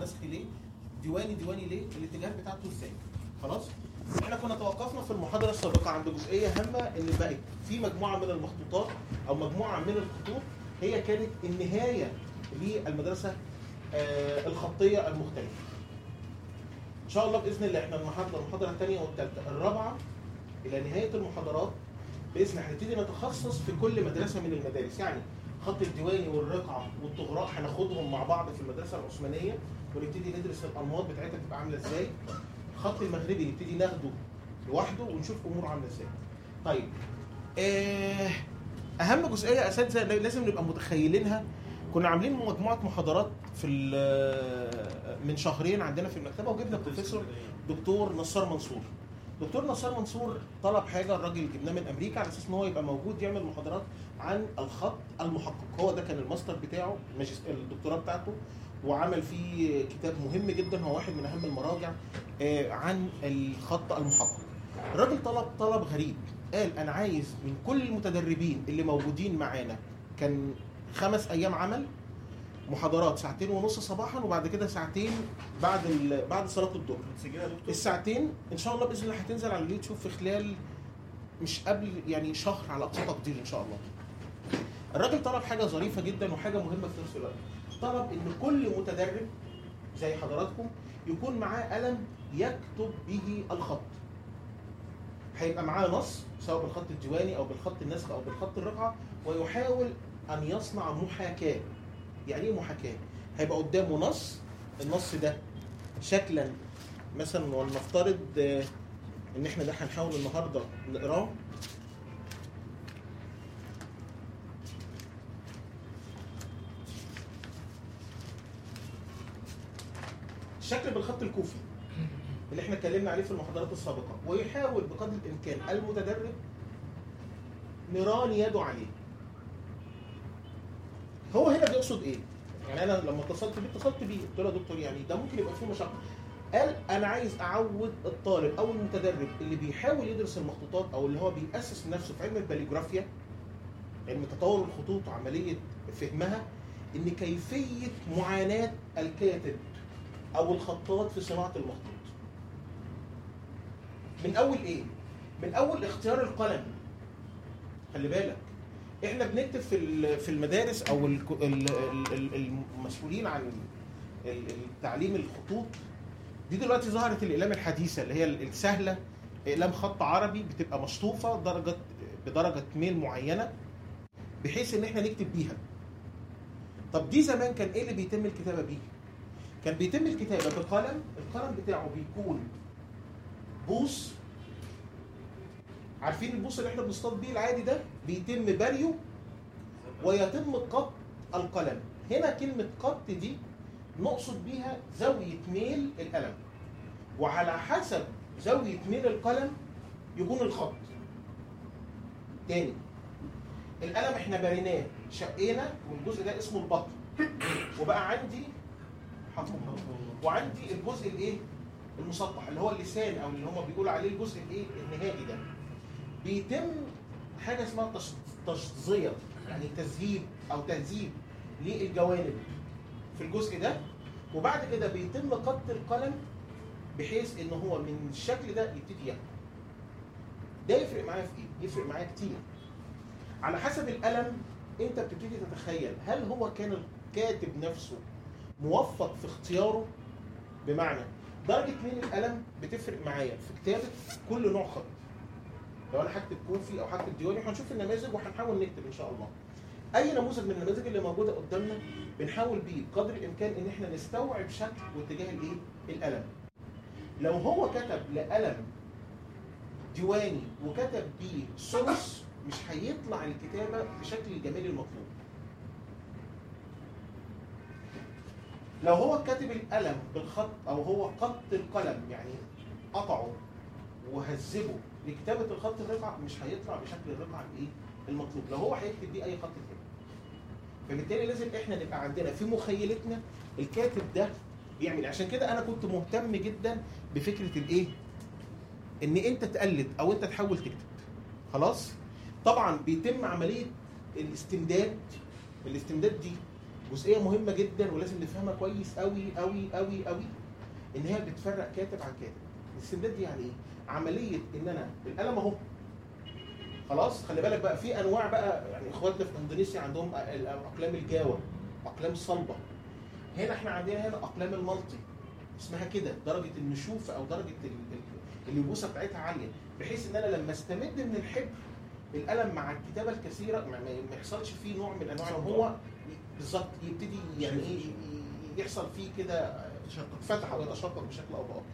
نسخ ليه ديواني ديواني ليه الاتجاه بتاعته ازاي خلاص احنا كنا توقفنا في المحاضره السابقه عند جزئيه هامه ان بقت في مجموعه من المخطوطات او مجموعه من الخطوط هي كانت النهايه للمدرسه آه، الخطيه المختلفه ان شاء الله باذن الله احنا المحاضره المحاضره الثانيه والثالثه الرابعه الى نهايه المحاضرات باذن الله هنبتدي نتخصص في كل مدرسه من المدارس يعني خط الديواني والرقعه والطغراء هناخدهم مع بعض في المدرسه العثمانيه ونبتدي ندرس الانماط بتاعتها بتبقى عامله ازاي الخط المغربي نبتدي ناخده لوحده ونشوف اموره عامله ازاي طيب آه، اهم جزئيه اساتذه لازم نبقى متخيلينها كنا عاملين مجموعه محاضرات في ال- من شهرين عندنا في المكتبه وجبنا بروفيسور دكتور نصار منصور دكتور نصار منصور طلب حاجه الراجل جبناه من امريكا على اساس ان هو يبقى موجود يعمل محاضرات عن الخط المحقق هو ده كان الماستر بتاعه الماجست- الدكتوراه بتاعته وعمل فيه كتاب مهم جدا هو واحد من اهم المراجع آه، عن الخط المحقق الراجل طلب طلب غريب قال انا عايز من كل المتدربين اللي موجودين معانا كان خمس ايام عمل محاضرات ساعتين ونص صباحا وبعد كده ساعتين بعد ال... بعد صلاه الظهر متسجله يا دكتور الساعتين ان شاء الله باذن الله هتنزل على اليوتيوب في خلال مش قبل يعني شهر على اقصى تقدير ان شاء الله الراجل طلب حاجه ظريفه جدا وحاجه مهمه في نفس الوقت طلب ان كل متدرب زي حضراتكم يكون معاه قلم يكتب به الخط هيبقى معاه نص سواء بالخط الديواني او بالخط النسخ او بالخط الرقعه ويحاول ان يصنع محاكاه يعني ايه محاكاه هيبقى قدامه نص النص ده شكلا مثلا ولنفترض آه، ان احنا ده هنحاول النهارده نقراه الشكل بالخط الكوفي اللي احنا اتكلمنا عليه في المحاضرات السابقه ويحاول بقدر الامكان المتدرب نيران يده عليه هو هنا بيقصد ايه؟ يعني انا لما اتصلت بيه اتصلت بيه قلت له يا دكتور يعني ده ممكن يبقى فيه مشقه قال انا عايز اعود الطالب او المتدرب اللي بيحاول يدرس المخطوطات او اللي هو بيأسس نفسه في علم الباليجرافيا علم تطور الخطوط وعمليه فهمها ان كيفيه معاناه الكاتب او الخطاط في صناعه المخطوط. من اول ايه؟ من اول اختيار القلم. خلي بالك احنا بنكتب في ال- في المدارس او ال- ال- ال- المسؤولين عن ال- التعليم الخطوط دي دلوقتي ظهرت الاقلام الحديثه اللي هي السهله اقلام خط عربي بتبقى مشطوفه درجه بدرجه ميل معينه بحيث ان احنا نكتب بيها طب دي زمان كان ايه اللي بيتم الكتابه بيه كان بيتم الكتابه بقلم القلم بتاعه بيكون بوص عارفين البوص اللي احنا بنصطاد بيه العادي ده بيتم بريه ويتم قط القلم هنا كلمه قط دي نقصد بيها زاويه ميل القلم وعلى حسب زاويه ميل القلم يكون الخط تاني القلم احنا بريناه شقينا والجزء ده اسمه البطن وبقى عندي حطم وعندي الجزء الايه المسطح اللي هو اللسان او اللي هم بيقولوا عليه الجزء الايه النهائي ده بيتم حاجه اسمها تش- تشظيه يعني تذهيب او تهذيب للجوانب في الجزء ده وبعد كده بيتم قط القلم بحيث ان هو من الشكل ده يبتدي ياكل ده يفرق معايا في ايه؟ يفرق معايا كتير على حسب القلم انت بتبتدي تتخيل هل هو كان الكاتب نفسه موفق في اختياره بمعنى درجه ميل القلم بتفرق معايا في كتابه كل نوع خط لو انا هكتب كوفي او هكتب ديواني هنشوف النماذج وهنحاول نكتب ان شاء الله اي نموذج من النماذج اللي موجوده قدامنا بنحاول بيه بقدر الامكان ان احنا نستوعب شكل واتجاه الايه القلم لو هو كتب لقلم ديواني وكتب بيه ثلث مش هيطلع الكتابه بشكل الجمال المطلوب لو هو كاتب القلم بالخط او هو قط القلم يعني قطعه وهذبه لكتابه الخط الرقعه مش هيطلع بشكل الرقعه الايه المطلوب لو هو هيكتب بيه اي خط تاني فبالتالي لازم احنا نبقى عندنا في مخيلتنا الكاتب ده بيعمل إيه. عشان كده انا كنت مهتم جدا بفكره الايه ان انت تقلد او انت تحاول تكتب خلاص طبعا بيتم عمليه الاستمداد الاستمداد دي جزئيه مهمه جدا ولازم نفهمها كويس قوي قوي قوي قوي ان هي بتفرق كاتب عن كاتب الاستمداد دي يعني ايه عمليه ان انا القلم اهو خلاص خلي بالك بقى في انواع بقى يعني اخواتنا في اندونيسيا عندهم اقلام الجاوه اقلام صلبه هنا احنا عندنا هنا اقلام المالتي اسمها كده درجه النشوف او درجه ال- ال- اليبوسه بتاعتها عاليه بحيث ان انا لما استمد من الحبر القلم مع الكتابه الكثيره ما, ما ما يحصلش فيه نوع من انواع ان هو بالظبط يبتدي يعني ايه ي- يحصل فيه كده فتح او يتشقق بشكل او باخر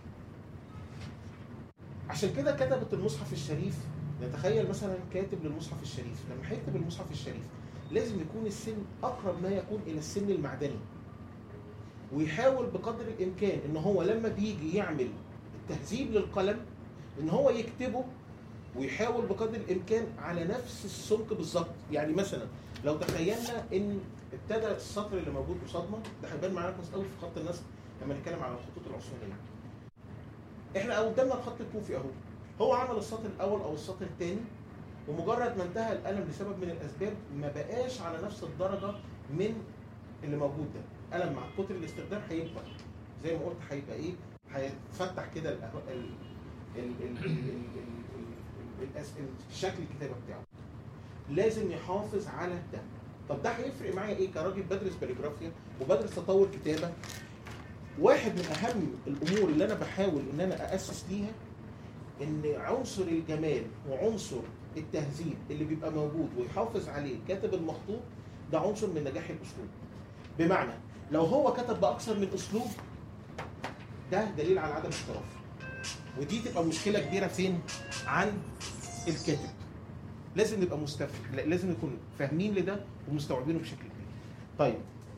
عشان كده كتبت المصحف الشريف نتخيل مثلا كاتب للمصحف الشريف لما هيكتب المصحف الشريف لازم يكون السن اقرب ما يكون الى السن المعدني ويحاول بقدر الامكان ان هو لما بيجي يعمل التهذيب للقلم ان هو يكتبه ويحاول بقدر الامكان على نفس السمك بالظبط يعني مثلا لو تخيلنا ان ابتدى السطر اللي موجود قصادنا ده هيبان معانا كويس قوي في خط النسق لما نتكلم على الخطوط العثمانيه احنا قدامنا الخط الكوفي اهو هو عمل السطر الاول او السطر الثاني ومجرد ما انتهى القلم لسبب من الاسباب ما بقاش على نفس الدرجه من اللي موجود ده قلم مع كتر الاستخدام هيكبر زي ما قلت هيبقى ايه هيتفتح كده ال- ال- ال- ال- ال- ال- ال- الأس- ال- شكل الكتابه بتاعه لازم يحافظ على ده طب ده هيفرق معايا ايه كراجل بدرس باليجرافيا وبدرس تطور كتابه واحد من اهم الامور اللي انا بحاول ان انا اسس ليها ان عنصر الجمال وعنصر التهذيب اللي بيبقى موجود ويحافظ عليه كاتب المخطوط ده عنصر من نجاح الاسلوب بمعنى لو هو كتب باكثر من اسلوب ده دليل على عدم احتراف ودي تبقى مشكله كبيره فين عند الكاتب لازم نبقى مستفهم لازم نكون فاهمين لده ومستوعبينه بشكل كبير طيب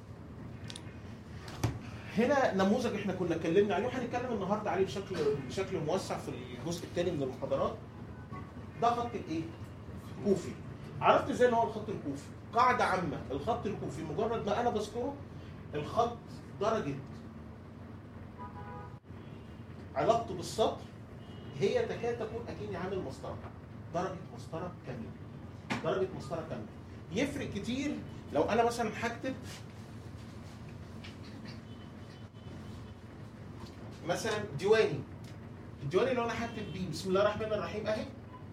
هنا نموذج احنا كنا اتكلمنا عليه وهنتكلم النهارده عليه بشكل بشكل موسع في الجزء الثاني من المحاضرات ده خط الايه؟ كوفي عرفت ازاي ان هو الخط الكوفي؟ قاعده عامه الخط الكوفي مجرد ما انا بذكره الخط درجه علاقته بالسطر هي تكاد تكون اكني عامل مسطره درجه مسطره كامله درجه مسطره كامله يفرق كتير لو انا مثلا هكتب مثلا ديواني الديواني اللي انا هكتب بيه بسم الله الرحمن الرحيم اهي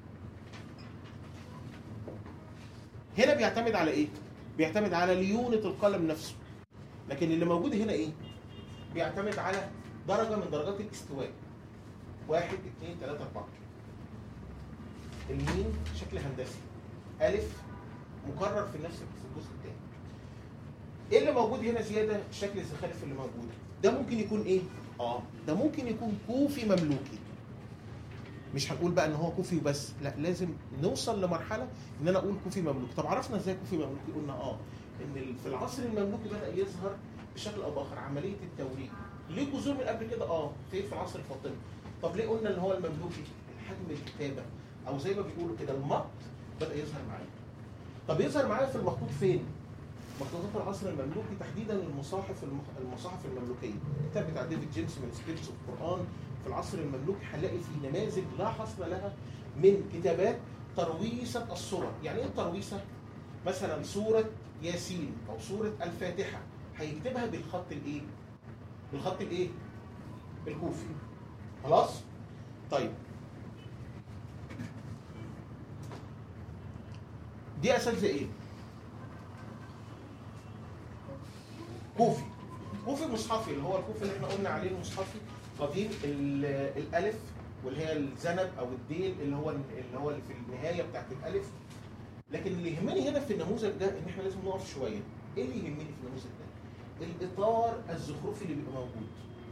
هنا بيعتمد على ايه؟ بيعتمد على ليونة القلم نفسه لكن اللي موجود هنا ايه؟ بيعتمد على درجة من درجات الاستواء واحد اثنين ثلاثة أربعة الميم شكل هندسي ألف مكرر في نفس الجزء الثاني ايه اللي موجود هنا زيادة الشكل الزخارف اللي موجود ده ممكن يكون ايه؟ اه ده ممكن يكون كوفي مملوكي مش هنقول بقى ان هو كوفي وبس لا لازم نوصل لمرحله ان انا اقول كوفي مملوكي طب عرفنا ازاي كوفي مملوكي قلنا اه ان ال- في العصر المملوكي بدا يظهر بشكل او باخر عمليه التوريد ليه جذور من قبل كده اه في في العصر الفاطمي طب ليه قلنا ان هو المملوكي حجم الكتابه او زي ما بيقولوا كده المط بدا يظهر معايا طب يظهر معايا في المخطوط فين مخطوطات العصر المملوكي تحديدا المصاحف المخ- المصاحف المملوكيه الكتاب بتاع ديفيد جيمس من سبيرتس اوف القران في العصر المملوكي هنلاقي فيه نماذج لا حصر لها من كتابات ترويسه الصور يعني ايه الترويسه مثلا سوره ياسين او سوره الفاتحه هيكتبها بالخط الايه بالخط الايه الكوفي خلاص طيب دي اساتذه ايه كوفي كوفي مصحفي اللي هو الكوفي اللي احنا قلنا عليه المصحفي قديم ال- الالف واللي هي الذنب او الديل اللي هو اللي هو اللي في النهايه بتاعت الالف لكن اللي يهمني هنا في النموذج ده ان احنا لازم نقف شويه ايه اللي يهمني في النموذج ده الاطار الزخرفي اللي بيبقى موجود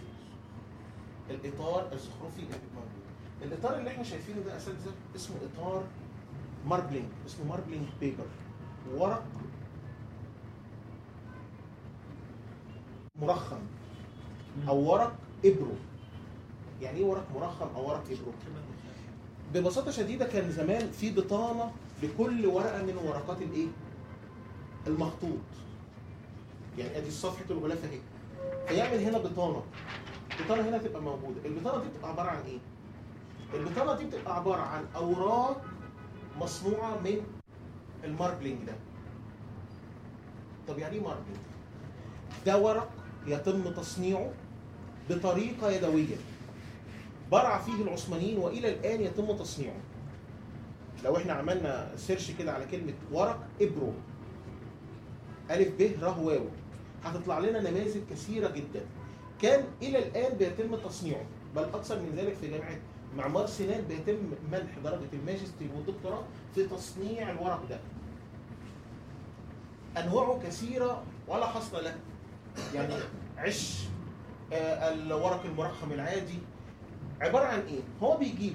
الاطار الزخرفي اللي بيبقى موجود الاطار اللي احنا شايفينه ده اساتذه اسمه اطار ماربلينج اسمه ماربلينج بيبر ورق مرخم او ورق ابرو يعني ايه ورق مرخم او ورق ابرو ببساطه شديده كان زمان في بطانه لكل ورقه من ورقات الايه المخطوط يعني ادي صفحه الغلاف اهي فيعمل هنا بطانه البطانه هنا تبقى موجوده البطانه دي بتبقى عباره عن ايه البطانه دي بتبقى عباره عن اوراق مصنوعه من الماربلينج ده طب يعني ايه ماربلينج ده ورق يتم تصنيعه بطريقه يدويه برع فيه العثمانيين والى الان يتم تصنيعه لو احنا عملنا سيرش كده على كلمه ورق ابرو الف ب ر واو هتطلع لنا نماذج كثيره جدا كان الى الان بيتم تصنيعه بل اكثر من ذلك في جامعه معمار سنان بيتم منح درجه الماجستير والدكتوراه في تصنيع الورق ده انواعه كثيره ولا حصر له يعني عش آه، الورق المرخم العادي عباره عن ايه هو بيجيب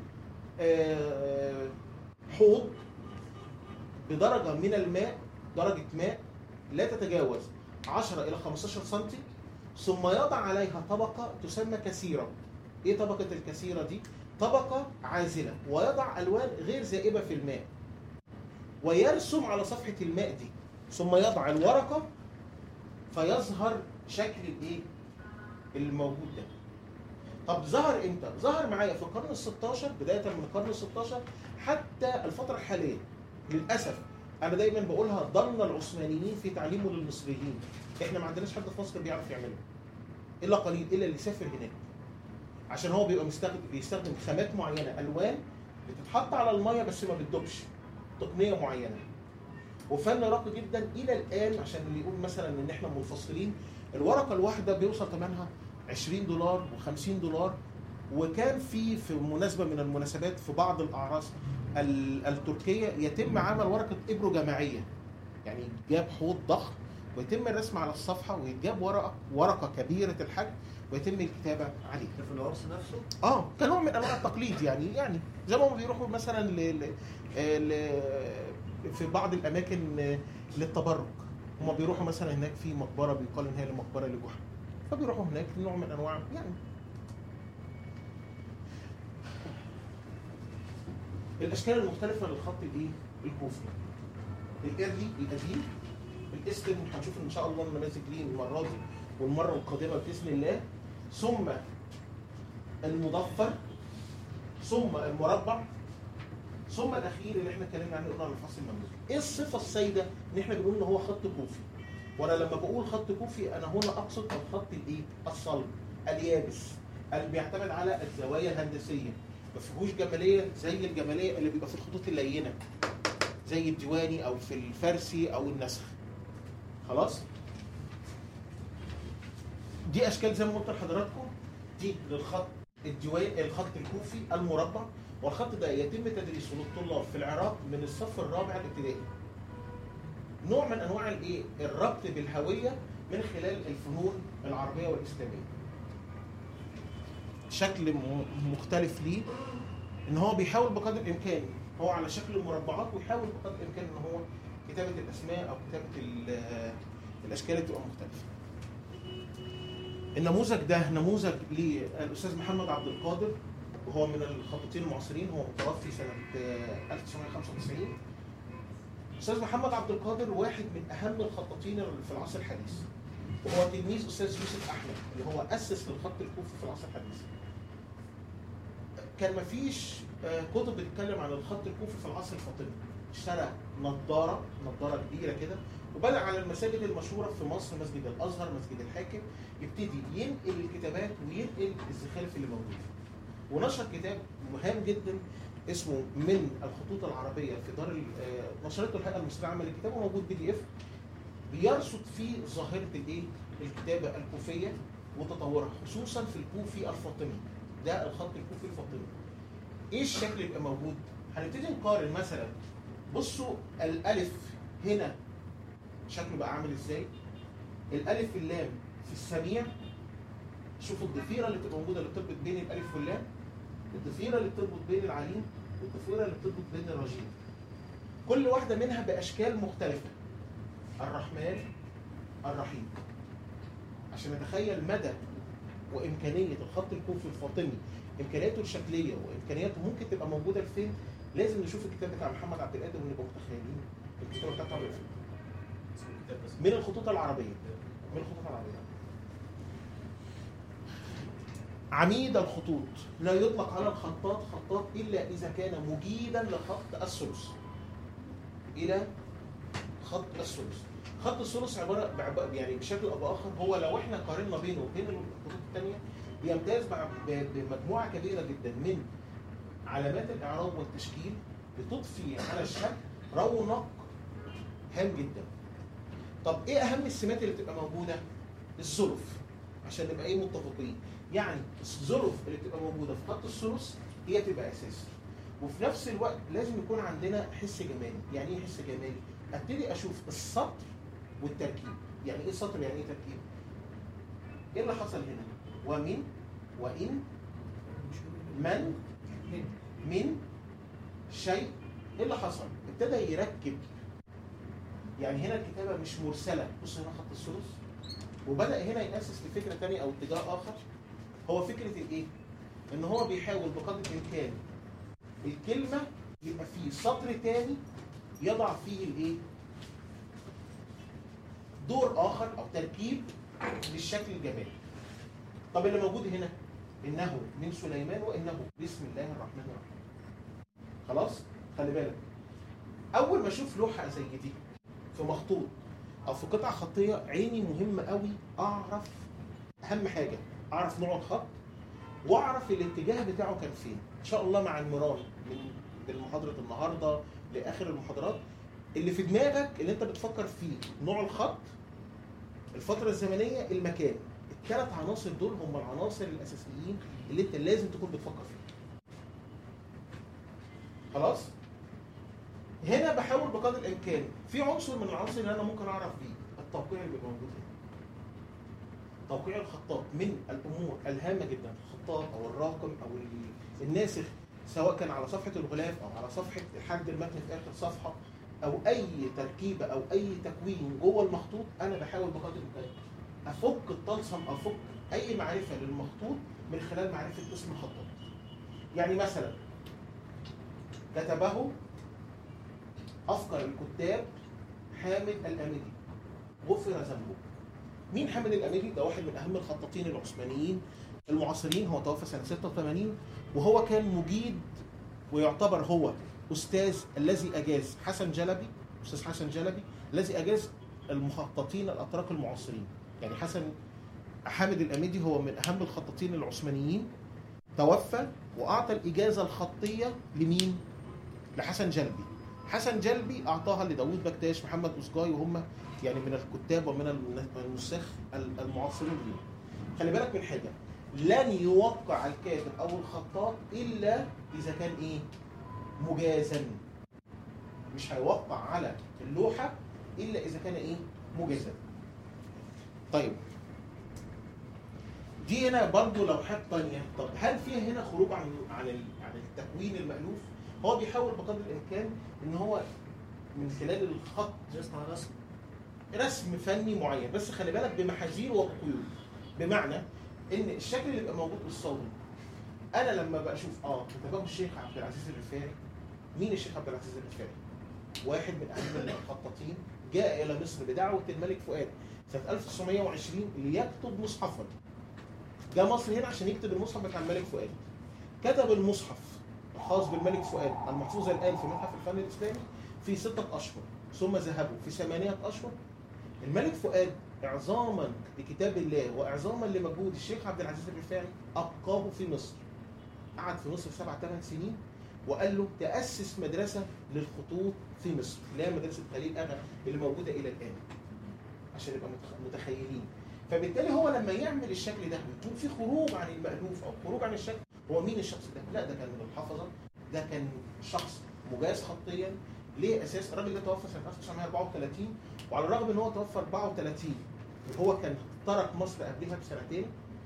آه، حوض بدرجه من الماء درجه ماء لا تتجاوز 10 الى 15 سم ثم يضع عليها طبقه تسمى كثيره ايه طبقه الكثيره دي طبقه عازله ويضع الوان غير ذائبه في الماء ويرسم على صفحه الماء دي ثم يضع الورقه فيظهر شكل الايه الموجود ده طب ظهر امتى ظهر معايا في القرن ال16 بدايه من القرن ال16 حتى الفتره الحاليه للاسف انا دايما بقولها ضل العثمانيين في تعليمه للمصريين احنا ما عندناش حد في مصر بيعرف يعمله الا قليل الا اللي سافر هناك عشان هو بيبقى مستخدم بيستخدم خامات معينه الوان بتتحط على الميه بس ما بتدوبش تقنيه معينه وفن راقي جدا الى الان عشان اللي يقول مثلا ان احنا منفصلين الورقه الواحده بيوصل ثمنها 20 دولار و50 دولار وكان في في مناسبه من المناسبات في بعض الاعراس ال- التركيه يتم عمل ورقه ابرو جماعيه يعني جاب حوض ضخم ويتم الرسم على الصفحه ويتجاب ورقه ورقه كبيره الحجم ويتم الكتابه عليها ده في العرس نفسه اه كنوع من انواع التقليد يعني يعني زي ما هم بيروحوا مثلا ل... ل... ل... في بعض الاماكن للتبرك هم بيروحوا مثلا هناك في مقبره بيقال ان هي المقبره لجحا فبيروحوا هناك نوع من انواع يعني الاشكال المختلفه للخط الايه الكوفي الارلي القديم الاستم هنشوف ان شاء الله النماذج ليه المره دي والمره القادمه باذن الله ثم المضفر ثم المربع ثم الاخير اللي احنا اتكلمنا عنه قلنا على الفصل الممدود. ايه الصفه السائده ان احنا بنقول ان هو خط كوفي؟ وانا لما بقول خط كوفي انا هنا اقصد الخط الايه؟ الصلب اليابس اللي بيعتمد على الزوايا الهندسيه ما فيهوش جماليه زي الجماليه اللي بيبقى في الخطوط اللينه زي الديواني او في الفارسي او النسخ خلاص؟ دي اشكال زي ما قلت لحضراتكم دي للخط الديواني الخط الكوفي المربع والخط ده يتم تدريسه للطلاب في العراق من الصف الرابع الابتدائي. نوع من انواع الايه؟ الربط بالهويه من خلال الفنون العربيه والاسلاميه. شكل م- مختلف ليه ان هو بيحاول بقدر الامكان هو على شكل المربعات ويحاول بقدر الامكان ان هو كتابه الاسماء او كتابه ال- الاشكال اللي بتبقى مختلفه. النموذج ده نموذج للاستاذ محمد عبد القادر وهو من الخطاطين المعاصرين هو متوفي سنه آه، 1995 استاذ محمد عبد القادر واحد من اهم الخطاطين في العصر الحديث وهو تلميذ استاذ يوسف احمد اللي هو اسس للخط الكوفي في العصر الحديث كان مفيش آه، كتب بتتكلم عن الخط الكوفي في العصر الفاطمي اشترى نظاره نظاره كبيره كده وبدأ على المساجد المشهوره في مصر مسجد الازهر مسجد الحاكم يبتدي ينقل الكتابات وينقل الزخارف اللي موجوده ونشر كتاب مهم جدا اسمه من الخطوط العربيه في دار ال- آه، نشرته الهيئه المصريه العامه للكتابه موجود بي دي اف بيرصد فيه ظاهره الايه؟ الكتابه الكوفيه وتطورها خصوصا في الكوفي الفاطمي ده الخط الكوفي الفاطمي ايه الشكل اللي يبقى موجود؟ هنبتدي نقارن مثلا بصوا الالف هنا شكله بقى عامل ازاي؟ الالف اللام في السميع شوفوا الضفيره اللي بتبقى موجوده اللي بتربط بين الالف واللام الضفيره اللي بتربط بين العليم والضفيره اللي بتربط بين الرجيم كل واحده منها باشكال مختلفه الرحمن الرحيم عشان نتخيل مدى وامكانيه الخط الكوفي الفاطمي امكانياته الشكليه وامكانياته ممكن تبقى موجوده فين لازم نشوف الكتاب بتاع محمد عبد القادر ونبقى متخيلين الكتاب بتاعته عامل فين اسمه الكتاب بس من الخطوط العربيه من الخطوط العربيه عميد الخطوط لا يطلق على الخطاط خطاط الا اذا كان مجيدا لخط الثلث الى خط الثلث خط الثلث عباره بعب- يعني بشكل او باخر هو لو احنا قارنا بينه وبين الخطوط الثانيه بيمتاز بع- ب- بمجموعه كبيره جدا من علامات الاعراب والتشكيل بتضفي على الشكل رونق هام جدا. طب ايه اهم السمات اللي بتبقى موجوده؟ الظرف عشان نبقى ايه متفقين. يعني الظرف اللي بتبقى موجوده في خط الثلث هي تبقى اساسي. وفي نفس الوقت لازم يكون عندنا حس جمالي، يعني ايه حس جمالي؟ ابتدي اشوف السطر والتركيب، يعني ايه سطر يعني ايه تركيب؟ ايه اللي حصل هنا؟ ومن وان من من شيء ايه اللي حصل؟ ابتدى يركب يعني هنا الكتابه مش مرسله بص هنا خط الثلث وبدا هنا ياسس لفكره ثانيه او اتجاه اخر هو فكره الايه؟ ان هو بيحاول بقدر الامكان الكلمه يبقى فيه سطر تاني يضع فيه الايه؟ دور اخر او تركيب للشكل الجمالي. طب اللي موجود هنا انه من سليمان وانه بسم الله الرحمن الرحيم. خلاص؟ خلي بالك. اول ما اشوف لوحه زي دي في مخطوط او في قطعه خطيه عيني مهم قوي اعرف اهم حاجه اعرف نوع الخط واعرف الاتجاه بتاعه كان فين ان شاء الله مع المران من من محاضره النهارده لاخر المحاضرات اللي في دماغك اللي انت بتفكر فيه نوع الخط الفتره الزمنيه المكان الثلاث عناصر دول هم العناصر الاساسيين اللي انت لازم تكون بتفكر فيهم خلاص هنا بحاول بقدر الامكان في عنصر من العناصر اللي انا ممكن اعرف بيه التوقيع اللي بيبقى موجود هنا توقيع الخطاط من الامور الهامه جدا الخطاط او الراقم او ال- الناسخ سواء كان على صفحه الغلاف او على صفحه حد المتن في اخر صفحه او اي تركيبه او اي تكوين جوه المخطوط انا بحاول بقدر الامكان افك الطلسم افك اي معرفه للمخطوط من خلال معرفه اسم الخطاط يعني مثلا كتبه افقر الكتاب حامد الامدي غفر ذنبه مين حامد الامدي ده واحد من اهم الخطاطين العثمانيين المعاصرين هو توفى سنه 86 وهو كان مجيد ويعتبر هو استاذ الذي اجاز حسن جلبي استاذ حسن جلبي الذي اجاز المخططين الاتراك المعاصرين يعني حسن حامد الامدي هو من اهم الخطاطين العثمانيين توفى واعطى الاجازه الخطيه لمين؟ لحسن جلبي حسن جلبي اعطاها لداوود بكتاش محمد اسجاي وهم يعني من الكتاب ومن الن- النساخ ال- المعاصرين ليه خلي بالك من حاجه لن يوقع الكاتب او الخطاط الا اذا كان ايه مجازا مش هيوقع على اللوحه الا اذا كان ايه مجازا طيب دي هنا برضو لوحات تانية طب هل فيها هنا خروج عن عن ال- عن التكوين المألوف هو بيحاول بقدر الامكان ان هو من خلال الخط جاست على رسم رسم فني معين بس خلي بالك بمحاذير وبقيود بمعنى ان الشكل اللي يبقى موجود قصادي انا لما بشوف اه كتبه الشيخ عبد العزيز الرفاعي مين الشيخ عبد العزيز الرفاعي؟ واحد من اهم الخطاطين جاء الى مصر بدعوه الملك فؤاد سنه 1920 ليكتب مصحفا جاء مصر هنا عشان يكتب المصحف بتاع الملك فؤاد كتب المصحف الخاص بالملك فؤاد المحفوظ الان في متحف الفن الاسلامي في ستة أشهر ثم ذهبوا في ثمانية أشهر الملك فؤاد إعظاما لكتاب الله وإعظاما لمجهود الشيخ عبد العزيز الرفاعي أبقاه في مصر قعد في مصر سبع ثمان سنين وقال له تأسس مدرسة للخطوط في مصر اللي هي مدرسة خليل أغا اللي موجودة إلى الآن عشان نبقى متخ- متخيلين فبالتالي هو لما يعمل الشكل ده ويكون في خروج عن المألوف أو خروج عن الشكل هو مين الشخص ده؟ لا ده كان من الحفظة ده كان شخص مجاز خطيا ليه اساس الراجل ده توفى سنه 1934 وعلى الرغم ان هو توفى 34 وهو كان ترك مصر قبلها بسنتين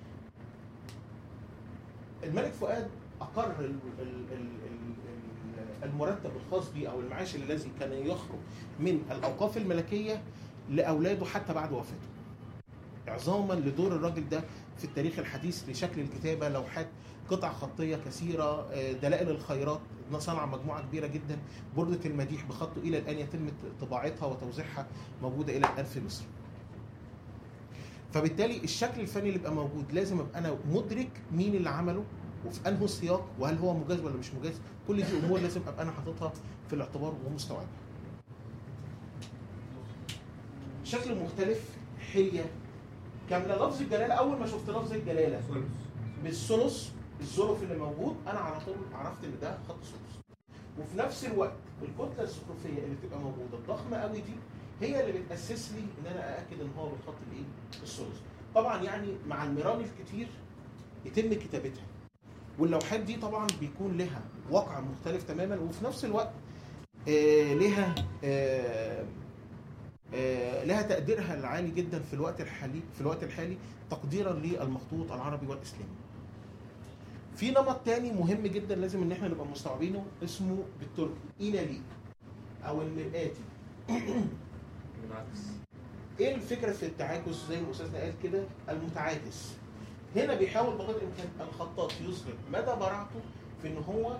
الملك فؤاد اقر ال- ال- ال- ال- المرتب الخاص به او المعاش الذي كان يخرج من الاوقاف الملكيه لاولاده حتى بعد وفاته. اعظاما لدور الراجل ده في التاريخ الحديث لشكل الكتابه لوحات قطع خطيه كثيره آه، دلائل الخيرات صنع مجموعه كبيره جدا بردة المديح بخطه الى الان يتم طباعتها وتوزيعها موجوده الى الان في مصر. فبالتالي الشكل الفني اللي يبقى موجود لازم ابقى انا مدرك مين اللي عمله وفي انه سياق وهل هو مجاز ولا مش مجاز كل دي امور لازم ابقى انا حاططها في الاعتبار ومستوعبها. شكل مختلف حليه كامله لفظ الجلاله اول ما شفت لفظ الجلاله بالثلث الظرف اللي موجود انا على طول عرفت ان ده خط ثلث وفي نفس الوقت الكتله الزخرفيه اللي بتبقى موجوده الضخمه قوي دي هي اللي بتاسس لي ان انا ااكد ان هو بالخط الايه الثلث طبعا يعني مع المران الكتير يتم كتابتها واللوحات دي طبعا بيكون لها واقع مختلف تماما وفي نفس الوقت آه لها آه آه لها تقديرها العالي جدا في الوقت الحالي في الوقت الحالي تقديرا للمخطوط العربي والاسلامي. في نمط تاني مهم جدا لازم ان احنا نبقى مستوعبينه اسمه بالتركي اينالي او المرآتي. بالعكس ايه الفكره في التعاكس زي ما استاذنا قال كده المتعاكس. هنا بيحاول بقدر الامكان الخطاط يظهر مدى براعته في ان هو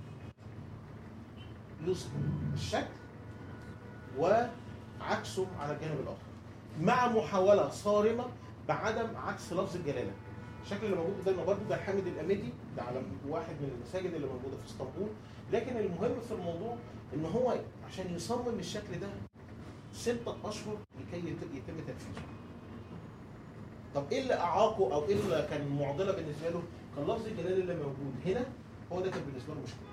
يظهر الشكل وعكسه على الجانب الاخر مع محاوله صارمه بعدم عكس لفظ الجلاله الشكل اللي موجود قدامنا برضه ده حامد الامدي ده على واحد من المساجد اللي موجوده في اسطنبول لكن المهم في الموضوع ان هو عشان يصمم الشكل ده ستة اشهر لكي يت- يتم تنفيذه طب ايه اللي اعاقه او ايه اللي كان معضله بالنسبه له؟ كان لفظ الجلاله اللي موجود هنا هو ده كان بالنسبه له مشكله.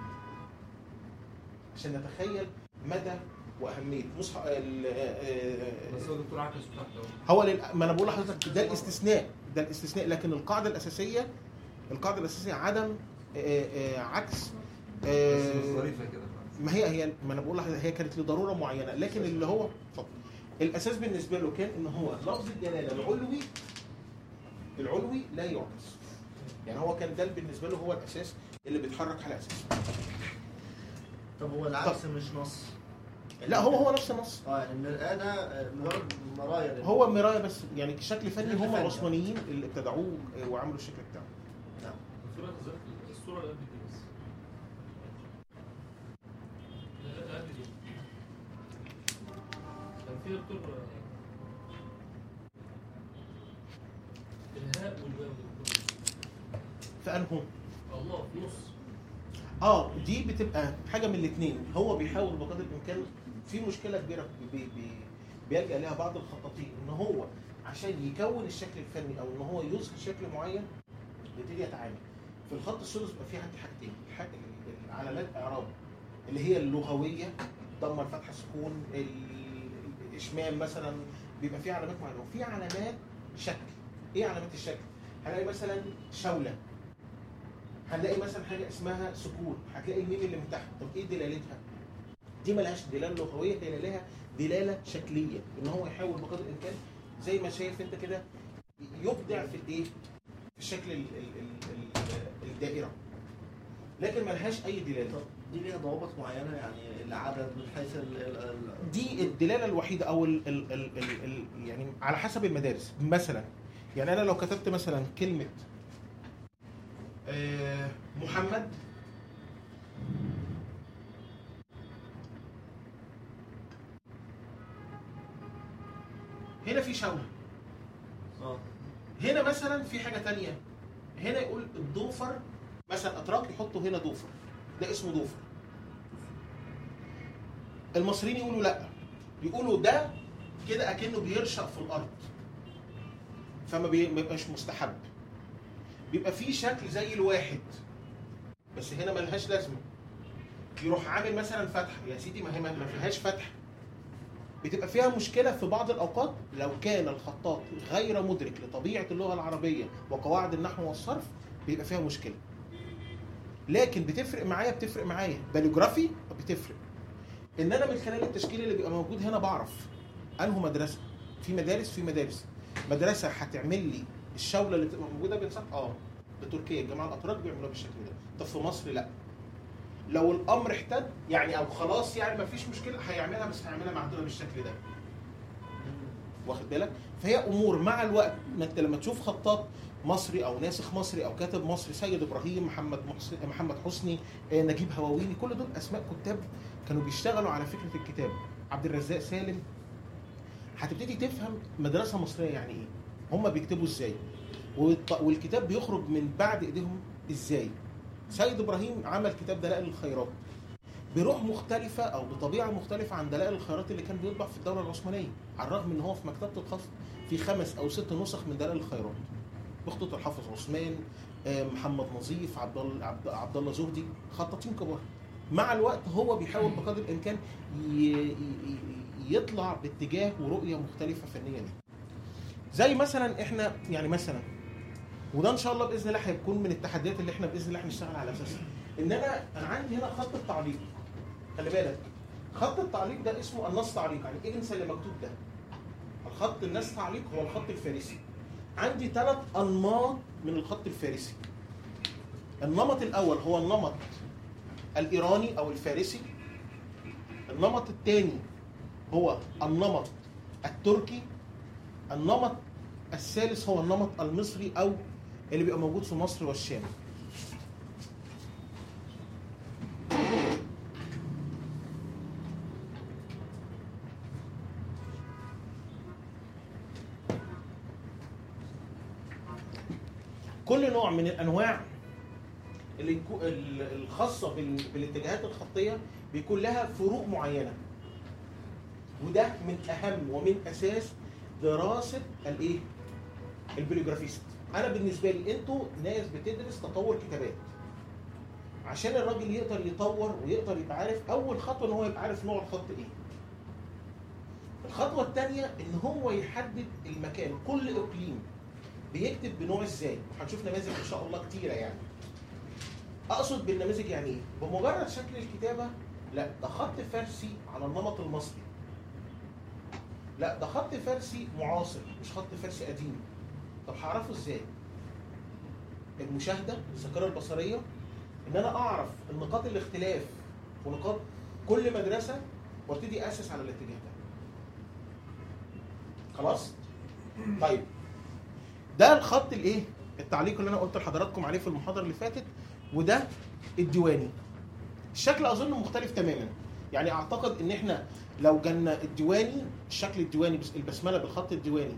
عشان نتخيل مدى واهميه مصحف ال- آه، بس هو دكتور عكس تحت اهو هو لل... ما انا بقول لحضرتك ده الاستثناء ده الاستثناء لكن القاعده الاساسيه القاعده الاساسيه عدم آه، آه، عكس بس آه، مش ظريفه كده ما هي هي ما انا بقول لحضرتك هي كانت لضروره معينه لكن اللي هو اتفضل الاساس بالنسبه له كان ان هو لفظ الجلاله العلوي العلوي لا يعكس يعني هو كان ده بالنسبه له هو الاساس اللي بيتحرك على اساسه طب هو العكس مش نص لا هو هو نفس النص اه يعني المرآة ده آه، مجرد مرايا لل- هو مرايه بس يعني كشكل فني شكل هم فني. العثمانيين اللي ابتدعوه وعملوا الشكل بتاعه نعم. في بقى تذكر الصوره اللي قبل دي بس لا لا قبل دي كان في دكتور الهاء والواو فانهم الله في نص اه دي بتبقى حاجه من الاثنين هو بيحاول بقدر الامكان في مشكله كبيره بي بي بيلجا لها بعض الخطاطين ان هو عشان يكون الشكل الفني او ان هو يظهر شكل معين يبتدي يتعامل في الخط الثلث بيبقى فيه عندي حاجتين الح- ال- العلامات اعراب اللي هي اللغويه ضم الفتحه سكون ال- الاشمام مثلا بيبقى فيه علامات معينه وفي علامات شكل ايه علامات الشكل هنلاقي مثلا شوله هنلاقي مثلا حاجه اسمها سكون هتلاقي الميم اللي من تحت طب ايه دلالتها دي ملهاش دلاله لغويه هي لها دلاله شكليه ان هو يحاول بقدر الامكان زي ما شايف انت كده يبدع في الايه في شكل ال ال ال ال الدائره لكن ملهاش اي دلاله طب دي ليها ضوابط معينه يعني العدد من حيث ال ال ال دي الدلاله الوحيده او ال ال ال ال ال يعني على حسب المدارس مثلا يعني انا لو كتبت مثلا كلمه آه، محمد هنا في شوله اه هنا مثلا في حاجه تانية هنا يقول الضوفر مثلا اتراك يحطوا هنا ضوفر ده اسمه ضوفر المصريين يقولوا لا يقولوا ده كده اكنه بيرشق في الارض فما بي- ما بيبقاش مستحب بيبقى فيه شكل زي الواحد بس هنا ملهاش لازمه يروح عامل مثلا فتحه يا سيدي ما هي ما ما فيهاش فتحه بتبقى فيها مشكله في بعض الاوقات لو كان الخطاط غير مدرك لطبيعه اللغه العربيه وقواعد النحو والصرف بيبقى فيها مشكله لكن بتفرق معايا بتفرق معايا باليوجرافي بتفرق ان انا من خلال التشكيل اللي بيبقى موجود هنا بعرف انه مدرسه في مدارس في مدارس مدرسه هتعمل لي الشوله اللي بتبقى موجوده بنسق اه بتركيا الجماعه الاتراك بيعملوها بالشكل ده طب في مصر لا لو الامر احتد يعني او خلاص يعني ما فيش مشكله هيعملها بس هيعملها معدوله بالشكل ده واخد بالك فهي امور مع الوقت ما انت لما تشوف خطاط مصري او ناسخ مصري او كاتب مصري سيد ابراهيم محمد محسن محمد حسني آه، نجيب هواويني كل دول اسماء كتاب كانوا بيشتغلوا على فكره الكتاب عبد الرزاق سالم هتبتدي تفهم مدرسه مصريه يعني ايه هم بيكتبوا ازاي والط- والكتاب بيخرج من بعد ايديهم ازاي سيد ابراهيم عمل كتاب دلائل الخيرات بروح مختلفة أو بطبيعة مختلفة عن دلائل الخيرات اللي كان بيطبع في الدولة العثمانية على الرغم إن هو في مكتبة الخط في خمس أو ست نسخ من دلائل الخيرات بخطوط الحافظ عثمان آه، محمد نظيف عبد الله عبد, عبد الله زهدي خطاطين كبار مع الوقت هو بيحاول بقدر الامكان ي- ي- ي- يطلع باتجاه ورؤيه مختلفه فنيه ليه. زي مثلا احنا يعني مثلا وده ان شاء الله باذن الله هيكون من التحديات اللي احنا باذن الله هنشتغل على اساسها ان انا انا عندي هنا خط التعليق خلي بالك خط التعليق ده اسمه النص تعليق يعني ايه انسى اللي مكتوب ده الخط النص تعليق هو الخط الفارسي عندي ثلاث انماط من الخط الفارسي النمط الاول هو النمط الايراني او الفارسي النمط الثاني هو النمط التركي النمط الثالث هو النمط المصري او اللي بيبقى موجود في مصر والشام كل نوع من الانواع اللي يكو- ال- الخاصه بال- بالاتجاهات الخطيه بيكون لها فروق معينه وده من اهم ومن اساس دراسه الايه البليوجرافيست انا بالنسبه لي انتوا ناس بتدرس تطور كتابات عشان الراجل يقدر يطور ويقدر يبقى عارف اول خطوه ان هو يبقى عارف نوع الخط ايه الخطوه الثانيه ان هو يحدد المكان كل اقليم بيكتب بنوع ازاي وهنشوف نماذج ان شاء الله كتيره يعني اقصد بالنماذج يعني ايه بمجرد شكل الكتابه لا ده خط فارسي على النمط المصري لا ده خط فارسي معاصر مش خط فارسي قديم طب هعرفه ازاي المشاهده الذاكره البصريه ان انا اعرف النقاط الاختلاف ونقاط كل مدرسه وابتدي اسس على الاتجاه ده خلاص طيب ده الخط الايه التعليق اللي انا قلت لحضراتكم عليه في المحاضره اللي فاتت وده الديواني الشكل اظن مختلف تماما يعني اعتقد ان احنا لو جالنا الديواني الشكل الديواني بس البسمله بالخط الديواني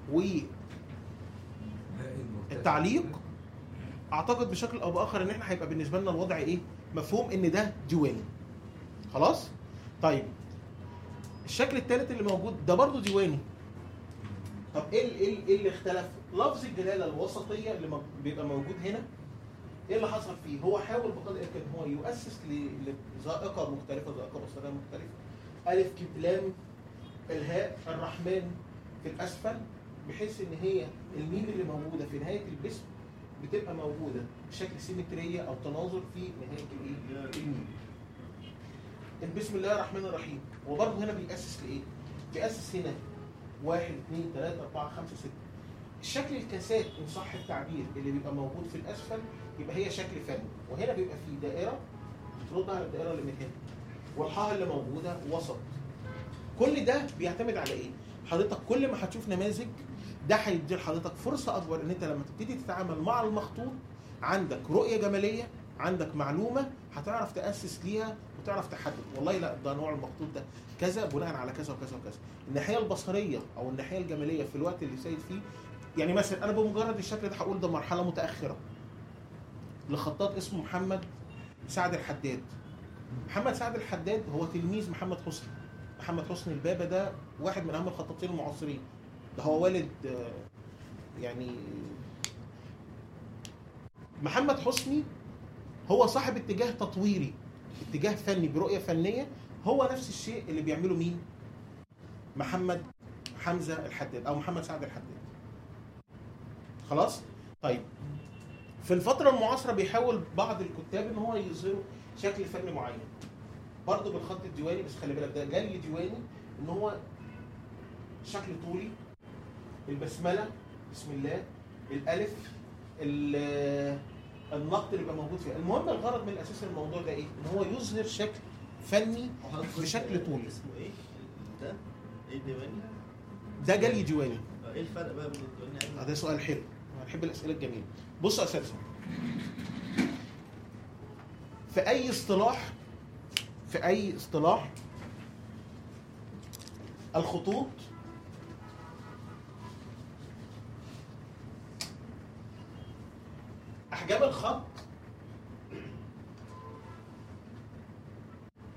والتعليق اعتقد بشكل او باخر ان احنا هيبقى بالنسبه لنا الوضع ايه مفهوم ان ده ديواني خلاص طيب الشكل الثالث اللي موجود ده برضو ديواني طب ايه ال- ايه ال- ايه اللي اختلف لفظ الجلاله الوسطيه اللي مو- بيبقى موجود هنا ايه اللي حصل فيه هو حاول بقدر الامكان هو يؤسس ل- لذائقه مختلفه ذائقه بصريه مختلفه الف كيف لام الهاء الرحمن في الاسفل بحيث ان هي الميم اللي موجوده في نهايه الجسم بتبقى موجوده بشكل سيمتريه او تناظر في نهايه الايه الميم بسم الله الرحمن الرحيم وبرضه هنا بيأسس لايه؟ بيأسس هنا واحد اثنين ثلاثة أربعة خمسة ستة الشكل الكاسات إن صح التعبير اللي بيبقى موجود في الأسفل يبقى هي شكل فني وهنا بيبقى فيه دائرة بترد على الدائرة اللي من هنا والحاء اللي موجودة وسط كل ده بيعتمد على إيه؟ حضرتك كل ما هتشوف نماذج ده هيدي لحضرتك فرصة أكبر إن أنت لما تبتدي تتعامل مع المخطوط عندك رؤية جمالية عندك معلومة هتعرف تأسس ليها وتعرف تحدد والله لا ده نوع المخطوط ده كذا بناء على كذا وكذا وكذا الناحيه البصريه او الناحيه الجماليه في الوقت اللي سايد فيه يعني مثلا انا بمجرد الشكل ده هقول ده مرحله متاخره لخطاط اسمه محمد سعد الحداد محمد سعد الحداد هو تلميذ محمد حسني محمد حسني البابا ده واحد من اهم الخطاطين المعاصرين ده هو والد آه، يعني محمد حسني هو صاحب اتجاه تطويري اتجاه فني برؤيه فنيه هو نفس الشيء اللي بيعمله مين؟ محمد حمزه الحداد او محمد سعد الحداد. خلاص؟ طيب في الفترة المعاصرة بيحاول بعض الكتاب ان هو يظهروا شكل فني معين. برضه بالخط الديواني بس خلي بالك ده جلي ديواني ان هو شكل طولي البسملة بسم الله الألف ال- النقط اللي بيبقى موجود فيها المهم الغرض من اساس الموضوع ده ايه ان هو يظهر شكل فني بشكل طولي. اسمه ايه؟ ده؟ ايه ديواني؟ ده جلي ديواني آه، ايه الفرق بقى بين الديواني آه، ده سؤال حلو انا بحب الاسئله الجميله بصوا يا اساتذه في اي اصطلاح في اي اصطلاح الخطوط احجام الخط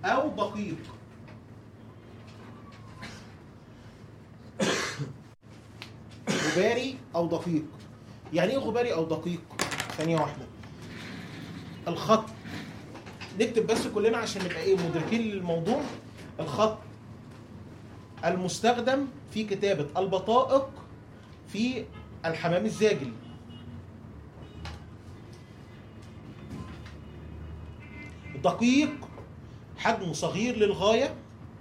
او دقيق غباري او دقيق يعني ايه غباري او دقيق ثانيه واحده الخط نكتب بس كلنا عشان نبقى ايه مدركين للموضوع الخط المستخدم في كتابه البطائق في الحمام الزاجل دقيق حجمه صغير للغايه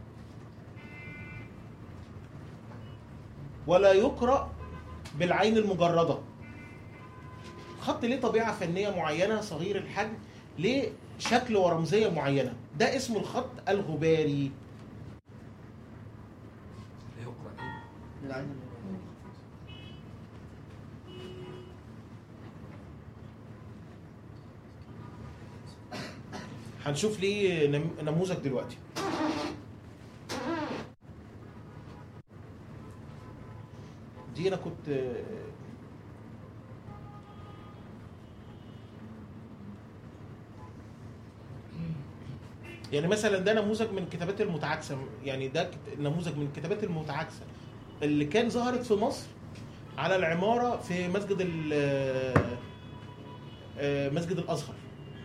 ولا يقرأ بالعين المجردة خط ليه طبيعة فنية معينة صغير الحجم ليه شكل ورمزية معينة ده اسمه الخط الغباري يقرأ ايه؟ بالعين المجردة. هنشوف ليه نم- نموذج دلوقتي دي انا كنت يعني مثلا ده نموذج من كتابات المتعاكسه يعني ده كت- نموذج من الكتابات المتعاكسه اللي كان ظهرت في مصر على العماره في مسجد ال- آه، مسجد الازهر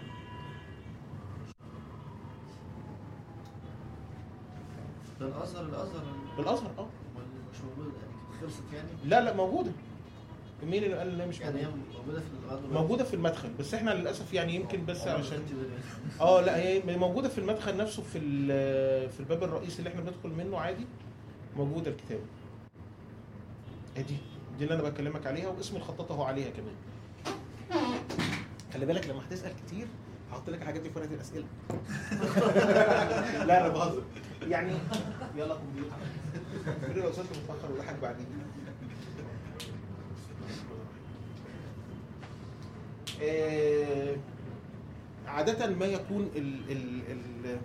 ده الازهر الازهر بالازهر اه أمال مش موجوده يعني كانت خلصت يعني لا لا موجوده مين اللي قال انها مش يعني هي موجوده موجوده في لغايه دلوقتي موجوده في المدخل بس احنا للاسف يعني يمكن بس والله ما عشان خدت بالي. اه لا هي موجوده في المدخل نفسه في ال- في الباب الرئيسي اللي احنا بندخل منه عادي موجوده الكتابه ادي دي اللي انا بكلمك عليها واسم الخطاط اهو عليها كمان خلي بالك لما هتسال كتير هحط لك الحاجات دي في ورقه الاسئله لا انا بهزر يعني يلا كمبيوتر فريد لو وصلت متاخر ولا حاجه بعدين آه، عادة ما يكون ال ال ال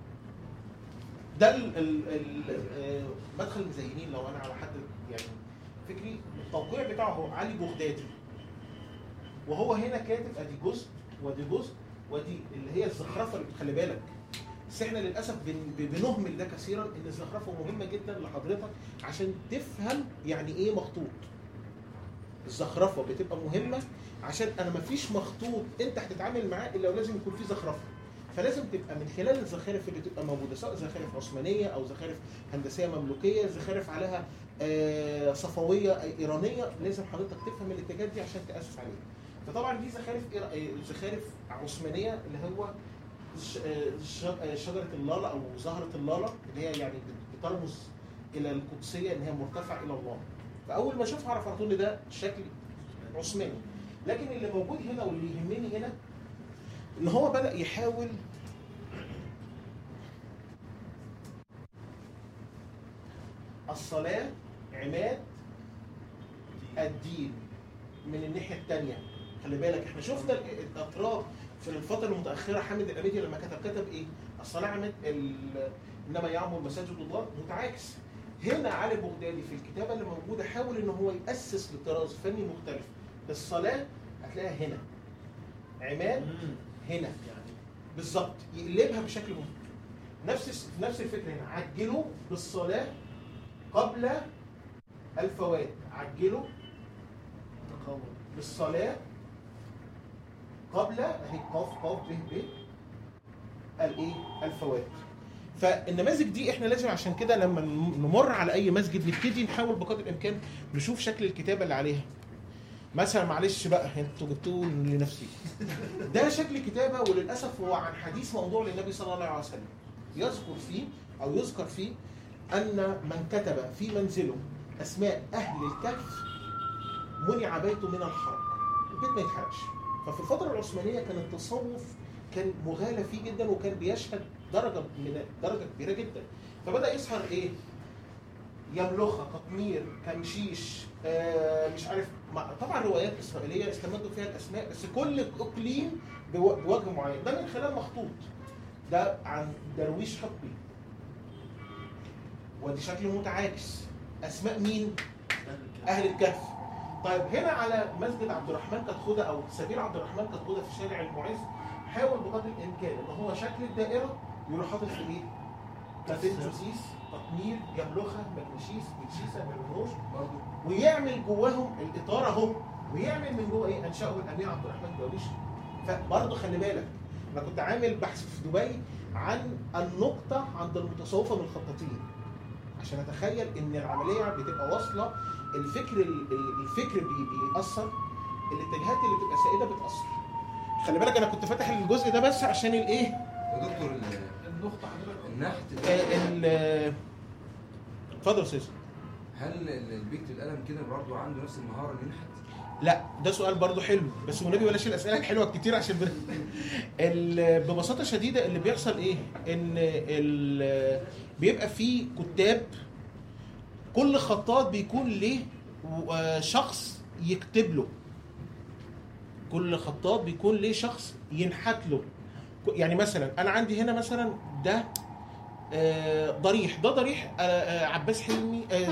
ده ال ال ال آه، مدخل المزينين لو انا على حد يعني فكري التوقيع بتاعه هو علي بغدادي وهو هنا كاتب ادي جزء ودي جزء ودي اللي هي الزخرفه اللي خلي بالك بس احنا للاسف بن- ب- بنهمل ده كثيرا ان الزخرفه مهمه جدا لحضرتك عشان تفهم يعني ايه مخطوط الزخرفه بتبقى مهمه عشان انا مفيش مخطوط انت هتتعامل معاه الا ولازم يكون فيه زخرفه فلازم تبقى من خلال الزخارف اللي تبقى موجوده سواء زخارف عثمانيه او زخارف هندسيه مملوكيه زخارف عليها آه، صفويه ايرانيه لازم حضرتك تفهم الاتجاهات دي عشان تاسس عليها فطبعا دي زخارف إيرا- آه، زخارف عثمانيه اللي هو ش- آه، ش- آه، شجره اللاله او زهره اللاله اللي هي يعني بت- بترمز الى القدسيه ان هي مرتفع الى الله فاول ما اشوفها اعرف على طول إن ده شكل عثماني لكن اللي موجود هنا واللي يهمني هنا ان هو بدا يحاول الصلاه عماد الدين من الناحيه الثانيه خلي بالك احنا شفنا ال- الاطراف في الفتره المتاخره حامد الاميدي لما كتب كتب ايه؟ الصلاه عماد ال- انما يعمر مساجد الله متعاكس هنا علي بغدادي في الكتابه اللي موجوده حاول ان هو ياسس لطراز فني مختلف الصلاه هتلاقيها هنا عماد مم. هنا يعني بالظبط يقلبها بشكل مختلف نفس نفس الفكره هنا عجلوا بالصلاه قبل الفوات عجلوا تقوم بالصلاه قبل اهي قاف قاف ب ب الايه الفوات فالنماذج دي احنا لازم عشان كده لما نمر على اي مسجد نبتدي نحاول بقدر الامكان نشوف شكل الكتابه اللي عليها مثلا معلش بقى انتوا جبتوه لنفسي ده شكل كتابه وللاسف هو عن حديث موضوع للنبي صلى الله عليه وسلم يذكر فيه او يذكر فيه ان من كتب في منزله اسماء اهل الكهف منع بيته من الحرق البيت ما يتحرقش ففي الفتره العثمانيه كان التصوف كان مغالى فيه جدا وكان بيشهد درجه من درجه كبيره جدا فبدا يظهر ايه يملخه قطمير كمشيش آه مش عارف ما- طبعا روايات اسرائيليه استمدوا فيها الاسماء بس كل اقليم بو- بوجه معين ده من خلال مخطوط ده عن درويش حقبي ودي شكل متعاكس اسماء مين اهل الكهف طيب هنا على مسجد عبد الرحمن كتخوذه او سبيل عبد الرحمن كتخوذه في شارع المعز حاول بقدر الامكان ان هو شكل الدائره يروح حاطط في ايه؟ كافنجوسيس تطمير جملوخه مغنيشيس مكشيسه مرموش برضه ويعمل جواهم الاطار اهو ويعمل من جوه ايه انشاه الامير عبد الرحمن درويش فبرضه خلي بالك انا كنت عامل بحث في دبي عن النقطه عند المتصوفه من الخطاطين عشان اتخيل ان العمليه بتبقى واصله الفكر ال- ال- الفكر بي- بيأثر الاتجاهات اللي بتبقى سائده بتأثر خلي بالك انا كنت فاتح الجزء ده بس عشان الايه يا دكتور ال- النقطة حضرتك النحت آه، ده ال- اتفضل يا استاذ هل ال- اللي بيكتب القلم كده برضه عنده نفس المهاره اللي ينحت؟ لا ده سؤال برضو حلو بس والنبي بلاش الاسئله الحلوه كتير عشان بن... ال... ببساطه شديده اللي بيحصل ايه ان ال... بيبقى فيه كتاب كل خطاط بيكون ليه آه، شخص يكتب له كل خطاط بيكون ليه شخص ينحت له ك- يعني مثلا انا عندي هنا مثلا ده آه، ضريح ده ضريح آه، آه، عباس حلمي آه،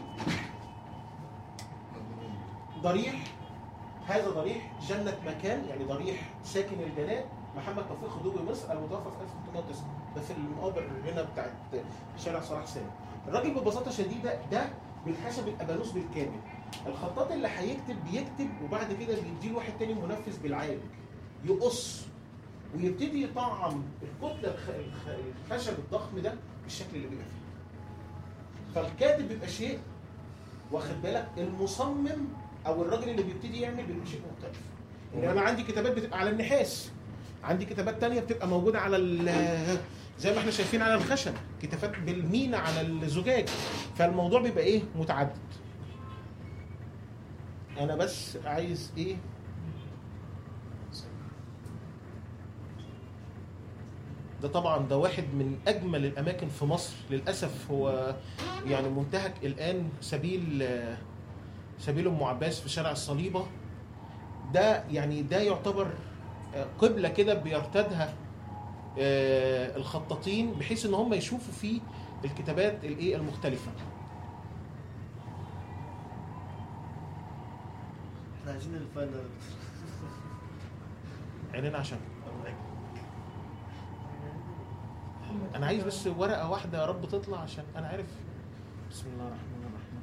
ضريح هذا ضريح جنة مكان يعني ضريح ساكن الجنان محمد توفيق خدوجي مصر المتوفى في 1309 ده في المقابر هنا بتاعت شارع صلاح سالم الراجل ببساطة شديدة ده بيتحسب الأبانوس بالكامل الخطاط اللي هيكتب بيكتب وبعد كده بيديه لواحد تاني منفذ بالعالج يقص ويبتدي يطعم الكتلة الخ- الخ- الخشب الضخم ده بالشكل اللي بيبقى فيه فالكاتب بيبقى شيء واخد بالك المصمم او الراجل اللي بيبتدي يعمل بيبقى شيء مختلف يعني انا عندي كتابات بتبقى على النحاس عندي كتابات تانية بتبقى موجودة على ال- زي ما احنا شايفين على الخشب كتابات بالمينا على الزجاج فالموضوع بيبقى ايه متعدد انا بس عايز ايه ده طبعا ده واحد من اجمل الاماكن في مصر للاسف هو يعني منتهك الان سبيل سبيل ام عباس في شارع الصليبه ده يعني ده يعتبر قبله كده بيرتدها آه، الخطاطين بحيث ان هم يشوفوا فيه الكتابات الايه المختلفه احنا عايزين الفايل ده يا دكتور. عينينا عشان انا عايز بس ورقه واحده يا رب تطلع عشان انا عارف بسم الله الرحمن الرحيم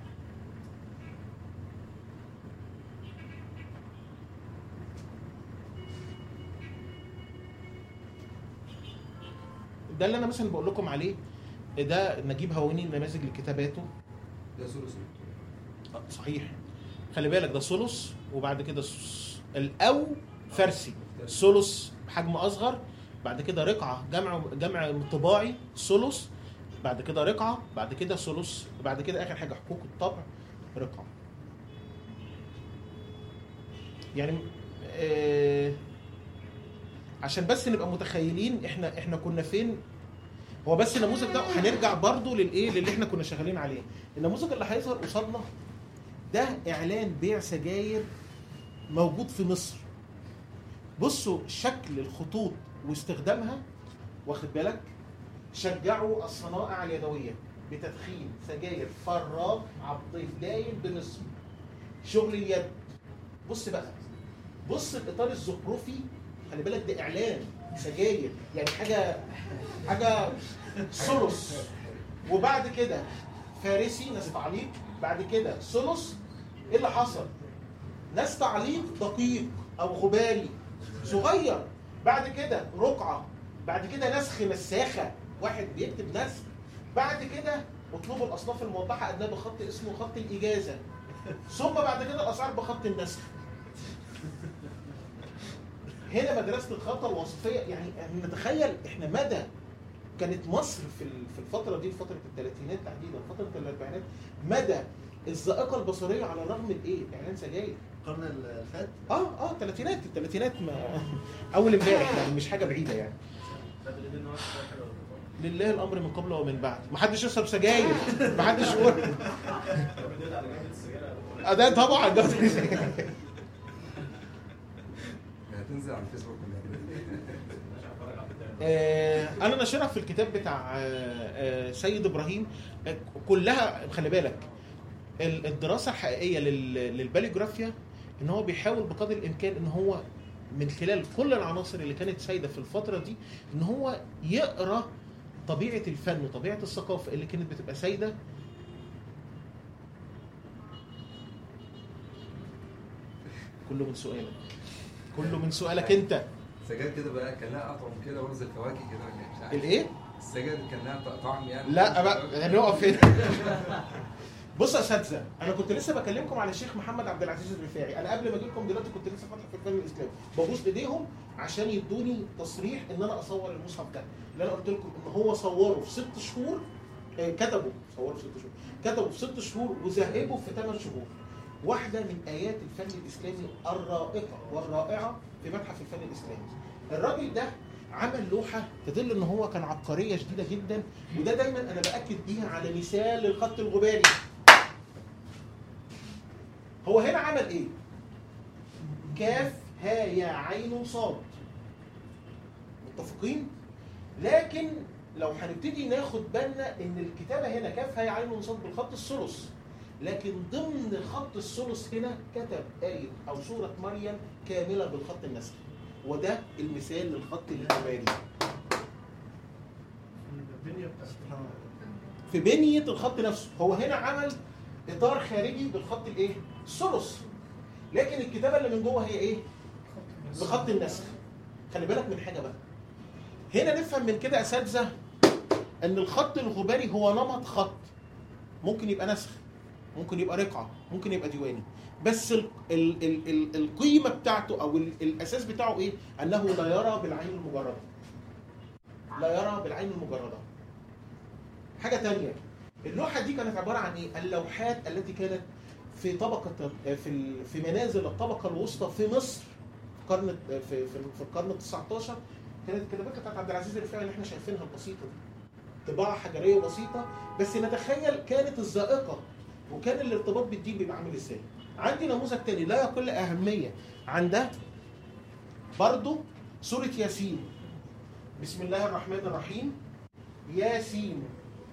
ده اللي انا مثلا بقول لكم عليه ده نجيب هواني نماذج لكتاباته ده ثلث آه، صحيح خلي بالك ده ثلث وبعد كده س- الاو فارسي ثلث بحجم اصغر بعد كده رقعه جمع جمع طباعي ثلث بعد كده رقعه بعد كده ثلث بعد كده اخر حاجه حقوق الطبع رقعه يعني آه عشان بس نبقى متخيلين احنا احنا كنا فين هو بس النموذج ده هنرجع برضو للايه للي احنا كنا شغالين عليه النموذج اللي هيظهر قصادنا ده اعلان بيع سجاير موجود في مصر بصوا شكل الخطوط واستخدامها واخد بالك شجعوا الصنائع اليدويه بتدخين سجاير فراغ عبطيف دايم بمصر شغل اليد بص بقى بص الاطار الزخرفي خلي بالك ده اعلان سجاير يعني حاجه حاجه ثلث وبعد كده فارسي ناس تعليق بعد كده ثلث ايه اللي حصل؟ ناس تعليق دقيق او غباري صغير بعد كده رقعه بعد كده نسخ مساخه واحد بيكتب نسخ بعد كده اطلبوا الاصناف الموضحه ادناه بخط اسمه خط الاجازه ثم بعد كده الاسعار بخط النسخ هنا مدرسه الخطه الوصفيه يعني نتخيل احنا مدى كانت مصر في ال- في الفتره دي فتره الثلاثينات تحديدا فتره الاربعينات مدى الذائقه البصريه على الرغم من ايه؟ اعلان سجاير القرن اللي فات اه اه الثلاثينات الثلاثينات ما اول امبارح يعني مش حاجه بعيده يعني لله الامر من قبل ومن بعد ما حدش يشرب سجاير ما حدش يقول آه، ده طبعا ده هتنزل على الفيسبوك ولا آه، انا ناشرها في الكتاب بتاع آه، آه، سيد ابراهيم آه، كلها خلي بالك ال- الدراسه الحقيقيه لل- للباليجرافيا ان هو بيحاول بقدر الامكان ان هو من خلال كل العناصر اللي كانت سايده في الفتره دي ان هو يقرا طبيعه الفن وطبيعه الثقافه اللي كانت بتبقى سايده كله من سؤالك كله من سؤالك انت السجاير كده بقى كان لها اطعم كده ورز الفواكه كده ولا إيه؟ مش عارف. الايه السجاير كان لها طعم يعني لا بقى هنقف هنا بص يا اساتذه انا كنت لسه بكلمكم على الشيخ محمد عبد العزيز الرفاعي انا قبل ما اجي لكم دلوقتي كنت لسه فاتح في الفن الاسلامي ببوس ايديهم عشان يدوني تصريح ان انا اصور المصحف ده اللي انا قلت لكم ان هو صوره في ست شهور آه، كتبه صوره في ست شهور كتبه في ست شهور وذهبه في ثمان شهور واحده من ايات الفن الاسلامي الرائقه والرائعه في متحف الفن الاسلامي الراجل ده عمل لوحه تدل ان هو كان عبقريه شديده جدا وده دايما انا باكد بيها على مثال الخط الغباري هو هنا عمل ايه كاف ها يا عين صاد متفقين لكن لو هنبتدي ناخد بالنا ان الكتابه هنا كاف ها يا عين صاد بالخط الثلث لكن ضمن خط الثلث هنا كتب آية أو سورة مريم كاملة بالخط النسخي وده المثال للخط الغباري الدنيا بتاعت في بنية الخط نفسه هو هنا عمل إطار خارجي بالخط الإيه؟ الثلث لكن الكتابة اللي من جوه هي إيه؟ بخط النسخ خلي بالك من حاجة بقى هنا نفهم من كده يا أساتذة إن الخط الغباري هو نمط خط ممكن يبقى نسخ ممكن يبقى رقعة ممكن يبقى ديواني بس ال ال ال ال القيمة بتاعته أو ال الأساس بتاعه إيه؟ أنه لا يرى بالعين المجردة لا يرى بالعين المجردة حاجة تانية اللوحة دي كانت عبارة عن إيه؟ اللوحات التي كانت في طبقة في ال- في منازل الطبقة الوسطى في مصر في قرن في في, في القرن ال 19 كانت الكتابات بتاعت عبد العزيز الرفاعي اللي احنا شايفينها البسيطة دي طباعة حجرية بسيطة بس نتخيل كانت الذائقة وكان الارتباط بالدين بيبقى عامل ازاي عندي نموذج تاني لا يقل أهمية عن ده برضو سورة ياسين بسم الله الرحمن الرحيم ياسين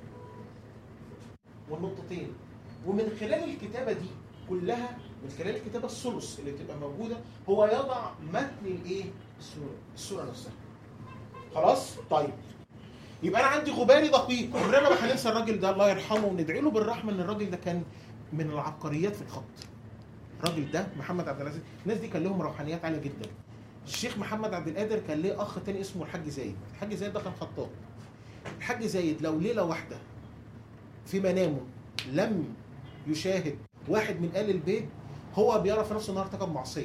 والنقطتين ومن خلال الكتابة دي كلها من خلال الكتابة الثلث اللي بتبقى موجودة هو يضع متن الايه؟ السورة السورة نفسها خلاص؟ طيب يبقى انا عندي غباري دقيق عمرنا ما هننسى الراجل ده الله يرحمه وندعي له بالرحمه ان الراجل ده كان من العبقريات في الخط الراجل ده محمد عبد العزيز الناس دي كان لهم روحانيات عاليه جدا الشيخ محمد عبد القادر كان ليه اخ تاني اسمه الحاج زايد الحاج زايد ده كان خطاط الحاج زايد لو ليله واحده في منامه لم يشاهد واحد من آل البيت هو بيرى في نفسه انه ارتكب معصيه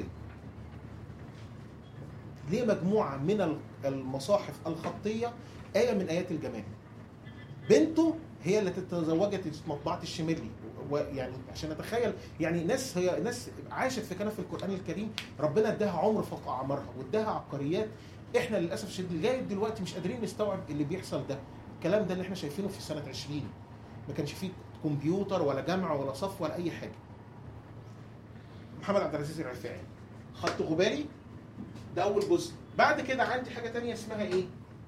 ليه مجموعه من المصاحف الخطيه آية من آيات الجمال بنته هي اللي تزوجت مطبعة الشمري ويعني عشان نتخيل يعني ناس هي ناس عاشت في كنف القرآن الكريم ربنا اداها عمر فوق أعمارها واداها عبقريات احنا للأسف الشديد لغاية دلوقتي مش قادرين نستوعب اللي بيحصل ده الكلام ده اللي احنا شايفينه في سنة 20 ما كانش فيه كمبيوتر ولا جمع ولا صف ولا أي حاجة محمد عبد العزيز الرفاعي خط غباري ده أول جزء بعد كده عندي حاجة تانية اسمها إيه؟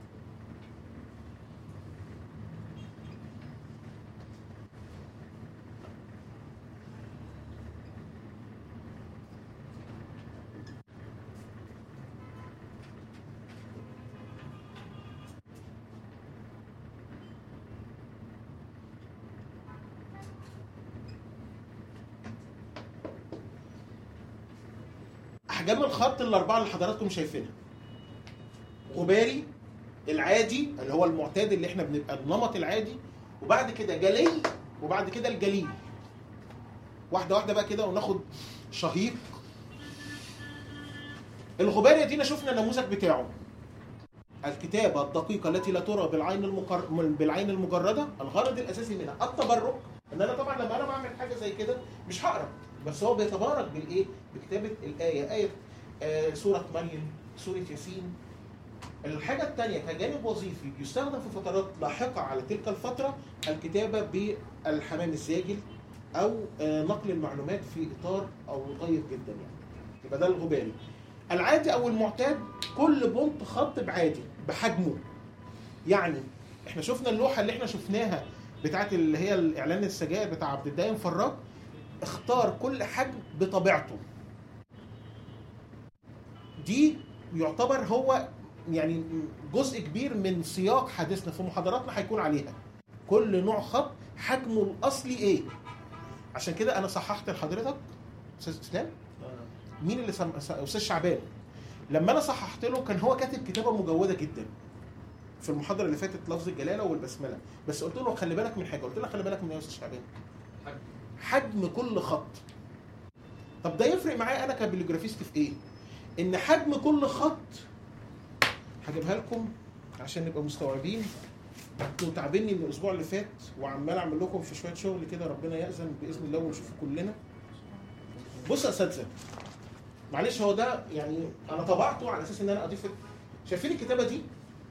احجام الخط الاربعه اللي حضراتكم شايفينها غباري العادي اللي هو المعتاد اللي احنا بنبقى النمط العادي وبعد كده جلي وبعد كده الجليل واحده واحده بقى كده وناخد شهيق الغباري دينا شفنا النموذج بتاعه الكتابة الدقيقة التي لا ترى بالعين المقر... بالعين المجردة الغرض الأساسي منها التبرك إن أنا طبعا لما أنا بعمل حاجة زي كده مش هقرا بس هو بيتبارك بالايه؟ بكتابه الايه، ايه آه سوره مريم، سوره ياسين. الحاجه الثانيه كجانب وظيفي يستخدم في فترات لاحقه على تلك الفتره الكتابه بالحمام الزاجل او آه نقل المعلومات في اطار او غير جدا يعني. يبقى ده الغباري. العادي او المعتاد كل بنط خط بعادي بحجمه. يعني احنا شفنا اللوحه اللي احنا شفناها بتاعت اللي هي الاعلان السجائر بتاع عبد الدايم فراج اختار كل حجم بطبيعته دي يعتبر هو يعني جزء كبير من سياق حديثنا في محاضراتنا هيكون عليها كل نوع خط حجمه الاصلي ايه عشان كده انا صححت لحضرتك استاذ اسلام آه. مين اللي سم... س- استاذ شعبان لما انا صححت له كان هو كاتب كتابه مجوده جدا في المحاضره اللي فاتت لفظ الجلاله والبسمله بس قلت له خلي بالك من حاجه قلت له خلي بالك من إيه يا استاذ شعبان حجم. حجم كل خط طب ده يفرق معايا انا كبليجرافيست في ايه ان حجم كل خط هجيبها لكم عشان نبقى مستوعبين انتوا تعبني من الاسبوع اللي فات وعمال اعمل لكم في شويه شغل كده ربنا يأذن باذن الله ونشوفه كلنا بص يا اساتذه معلش هو ده يعني انا طبعته على اساس ان انا اضيف شايفين الكتابه دي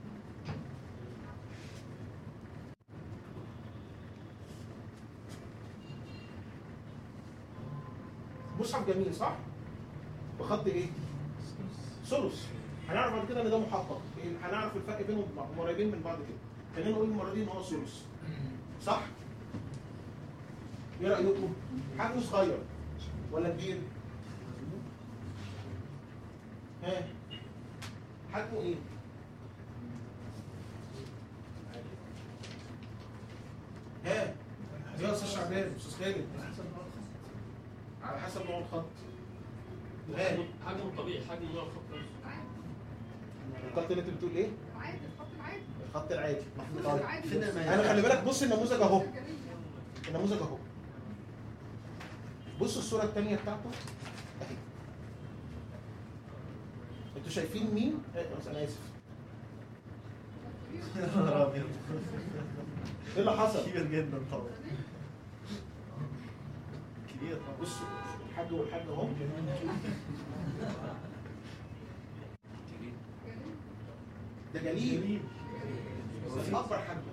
مصحف جميل صح؟ بخط ايه؟ ثلث هنعرف بعد كده ان ده محقق إيه، هنعرف الفرق بينهم هم قريبين من بعض كده خلينا نقول المره دي ان هو ثلث صح؟ ايه رايكم؟ حجمه صغير ولا كبير؟ ها حجمه ايه؟ ها يا استاذ شعبان استاذ خالد على حسب نوع الخط ها حجم طبيعي حجم نوع الخط نفسه. الخط اللي انت بتقول ايه؟ عادي الخط العادي الخط العادي محمود الخط طيب. العادي فين بس- ما انا خلي بالك بص النموذج اهو جميل. النموذج اهو بص الصوره الثانيه بتاعته اهي انتوا شايفين مين؟ إيه، انا اسف يا نهار ابيض ايه اللي حصل؟ كبير جدا طبعا كبير طبعا بص الحاج والحاج اهو ده جليل بس اكبر حجما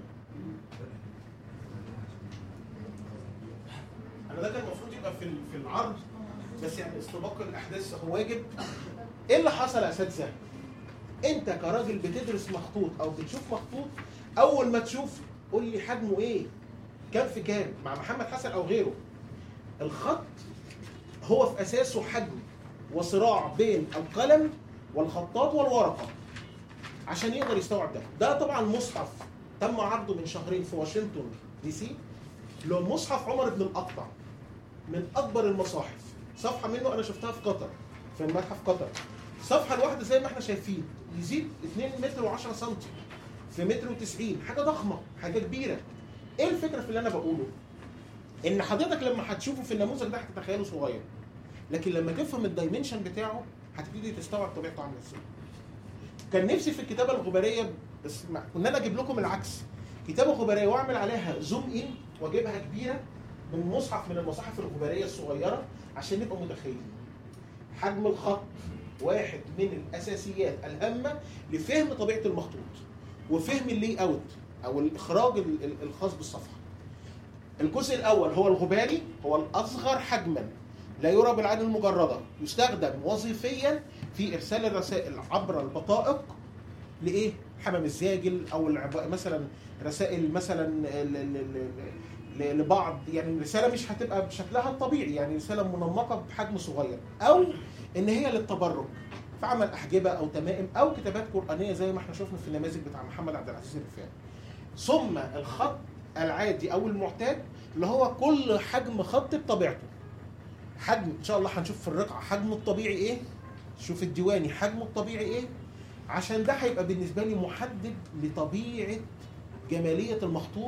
انا ده كان المفروض يبقى في ال- في العرض بس يعني استباق الاحداث هو واجب ايه اللي حصل يا اساتذه؟ انت كراجل بتدرس مخطوط او بتشوف مخطوط اول ما تشوف قول لي حجمه ايه؟ كام في كام؟ مع محمد حسن او غيره الخط هو في اساسه حجم وصراع بين القلم والخطاط والورقه عشان يقدر يستوعب ده ده طبعا مصحف تم عرضه من شهرين في واشنطن دي سي اللي هو مصحف عمر بن الأقطع من أكبر المصاحف صفحة منه أنا شفتها في قطر في المتحف قطر صفحة الواحدة زي ما احنا شايفين يزيد 2 متر و10 سم في متر و90 حاجة ضخمة حاجة كبيرة ايه الفكرة في اللي أنا بقوله؟ إن حضرتك لما هتشوفه في النموذج ده هتتخيله صغير لكن لما تفهم الدايمنشن بتاعه هتبتدي تستوعب طبيعته عامله ازاي كان نفسي في الكتابه الغباريه بس ما- ان انا اجيب لكم العكس كتابه غباريه واعمل عليها زوم ان واجيبها كبيره من مصحف من المصاحف الغباريه الصغيره عشان نبقى متخيلين حجم الخط واحد من الاساسيات الهامه لفهم طبيعه المخطوط وفهم اللي اوت او الاخراج ال- ال- الخاص بالصفحه الجزء الاول هو الغباري هو الاصغر حجما لا يرى بالعين المجرده يستخدم وظيفيا في ارسال الرسائل عبر البطائق لايه حمام الزاجل او العب- مثلا رسائل مثلا ل- ل- ل- ل- لبعض يعني رساله مش هتبقى بشكلها الطبيعي يعني رساله منمقه بحجم صغير او ان هي للتبرك في عمل احجبه او تمائم او كتابات قرانيه زي ما احنا شفنا في النماذج بتاع محمد عبد العزيز الرفاعي ثم الخط العادي او المعتاد اللي هو كل حجم خط بطبيعته حجم ان شاء الله هنشوف في الرقعه حجمه الطبيعي ايه شوف الديواني حجمه الطبيعي ايه عشان ده هيبقى بالنسبه لي محدد لطبيعه جماليه المخطوط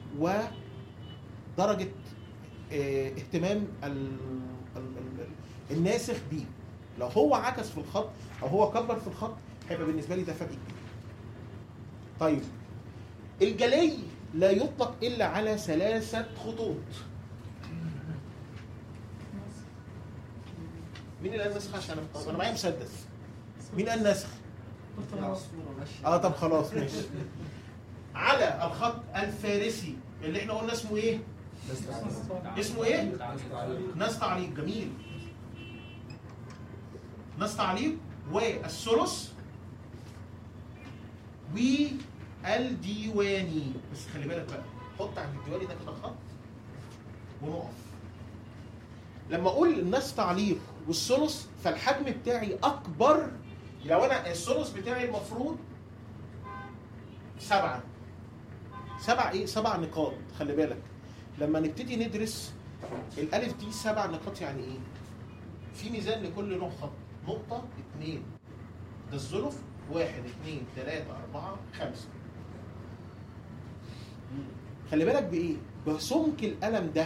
ودرجه آه، اهتمام ال- ال- ال- الناسخ بيه لو هو عكس في الخط او هو كبر في الخط هيبقى بالنسبه لي ده فرق كبير طيب الجلي لا يطلق الا على ثلاثه خطوط مين اللي قال نسخ عشان انا انا معايا مسدس مين قال نسخ العصفورة ماشية اه طب خلاص ماشي على الخط الفارسي اللي احنا قلنا اسمه ايه اسمه ايه ناس تعليق جميل ناس تعليق والثلث والديواني بس خلي بالك بقى حط عند الديواني ده كده خط ونقف لما اقول الناس تعليق والثلث فالحجم بتاعي اكبر لو انا الثلث بتاعي المفروض سبعه سبع ايه؟ سبع نقاط خلي بالك لما نبتدي ندرس الالف دي سبع نقاط يعني ايه؟ في ميزان لكل نوع خط نقطة اثنين ده الظلف واحد اثنين ثلاثة أربعة خمسة خلي بالك بإيه؟ بسمك القلم ده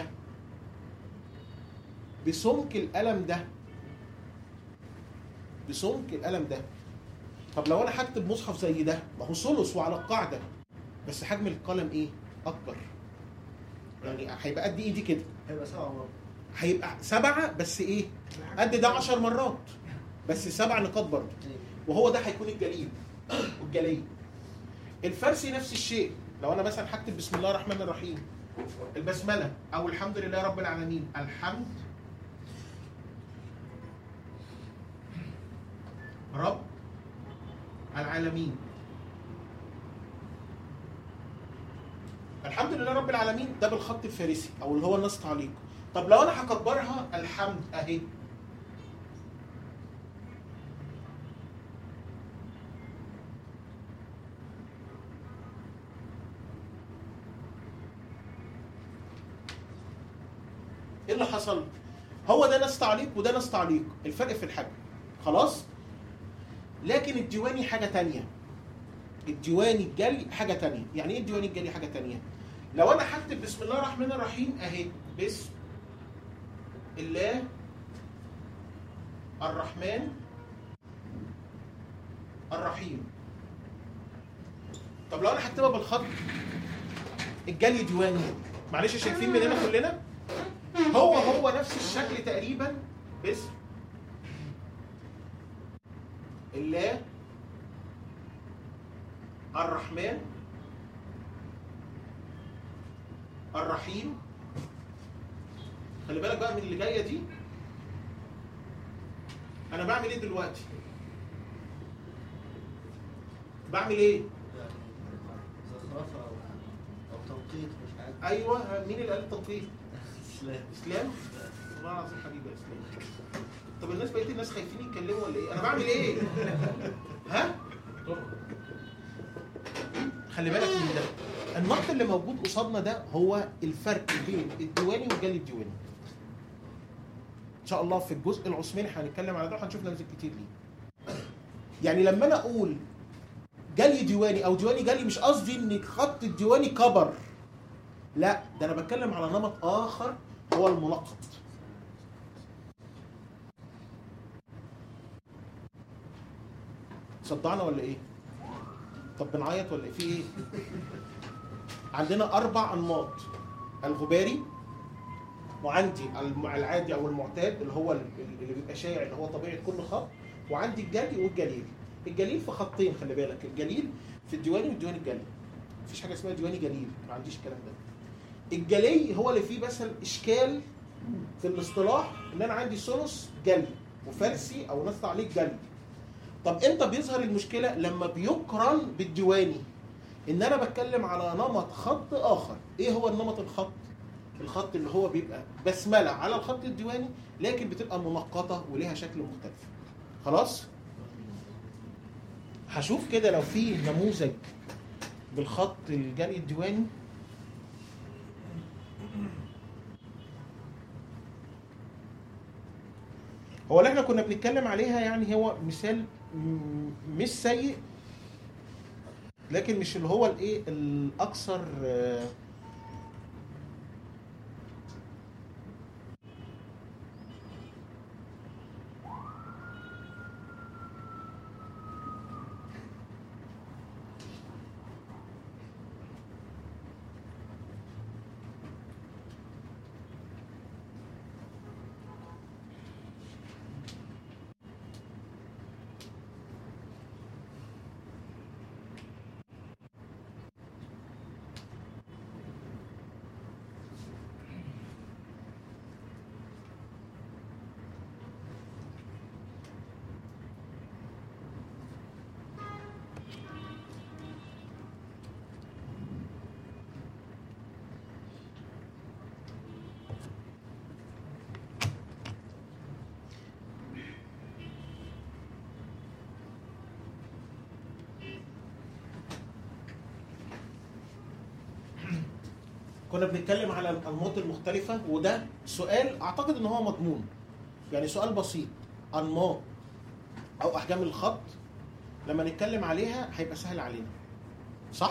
بسمك القلم ده بسمك القلم ده طب لو انا هكتب مصحف زي ده ما هو ثلث وعلى القاعده بس حجم القلم ايه؟ اكبر يعني هيبقى قد ايدي كده هيبقى سبعة مرات هيبقى سبعه بس ايه؟ قد ده 10 مرات بس سبع نقاط برضه وهو ده هيكون الجليل والجليل الفارسي نفس الشيء لو انا مثلا هكتب بسم الله الرحمن الرحيم البسمله او الحمد لله رب العالمين الحمد رب العالمين الحمد لله رب العالمين ده بالخط الفارسي او اللي هو النص تعليق طب لو انا هكبرها الحمد اهي ايه اللي حصل؟ هو ده ناس تعليق وده ناس تعليق الفرق في الحجم خلاص؟ لكن الديواني حاجة تانية الديواني الجلي حاجة تانية يعني ايه الديواني الجلي حاجة تانية؟ لو انا هكتب بسم الله الرحمن الرحيم اهي بسم الله الرحمن الرحيم طب لو انا هكتبها بالخط الجلي ديواني معلش شايفين من هنا كلنا هو هو نفس الشكل تقريبا باسم الله الرحمن الرحيم خلي بالك بقى من اللي جايه دي انا بعمل ايه دلوقتي بعمل ايه زخرفة أو أو توقيت مش عارف ايوه مين اللي قال التنقيط إسلام اسلام والله العظيم حبيبي يا اسلام طب الناس بقيت الناس خايفين يتكلموا ولا ايه انا بعمل ايه ها خلي بالك من ده النقط اللي موجود قصادنا ده هو الفرق بين الديواني والجلي الديواني ان شاء الله في الجزء العثماني هنتكلم على ده وهنشوف نماذج كتير ليه يعني لما انا اقول جلي ديواني او ديواني جلي مش قصدي ان خط الديواني كبر لا ده انا بتكلم على نمط اخر هو المنقط صدعنا ولا ايه طب بنعيط ولا ايه في ايه عندنا اربع انماط الغباري وعندي الم- العادي او المعتاد اللي هو ال- اللي بيبقى شائع اللي هو طبيعه كل خط وعندي الجلي والجليل الجليل في خطين خلي بالك الجليل في الديواني والديواني الجلي مفيش حاجه اسمها ديواني جليل ما عنديش الكلام ده الجلي هو اللي فيه بس اشكال في الاصطلاح ان انا عندي ثلث جلي وفارسي او نص عليه جلي طب امتى بيظهر المشكله لما بيقرن بالديواني ان انا بتكلم على نمط خط اخر ايه هو النمط الخط الخط اللي هو بيبقى بسمله على الخط الديواني لكن بتبقى منقطه وليها شكل مختلف خلاص هشوف كده لو في نموذج بالخط الجري الديواني هو اللي احنا كنا بنتكلم عليها يعني هو مثال م- مش سيء لكن مش اللي هو الايه الاكثر آه، كنا بنتكلم على الانماط المختلفه وده سؤال اعتقد ان هو مضمون يعني سؤال بسيط انماط او احجام الخط لما نتكلم عليها هيبقى سهل علينا صح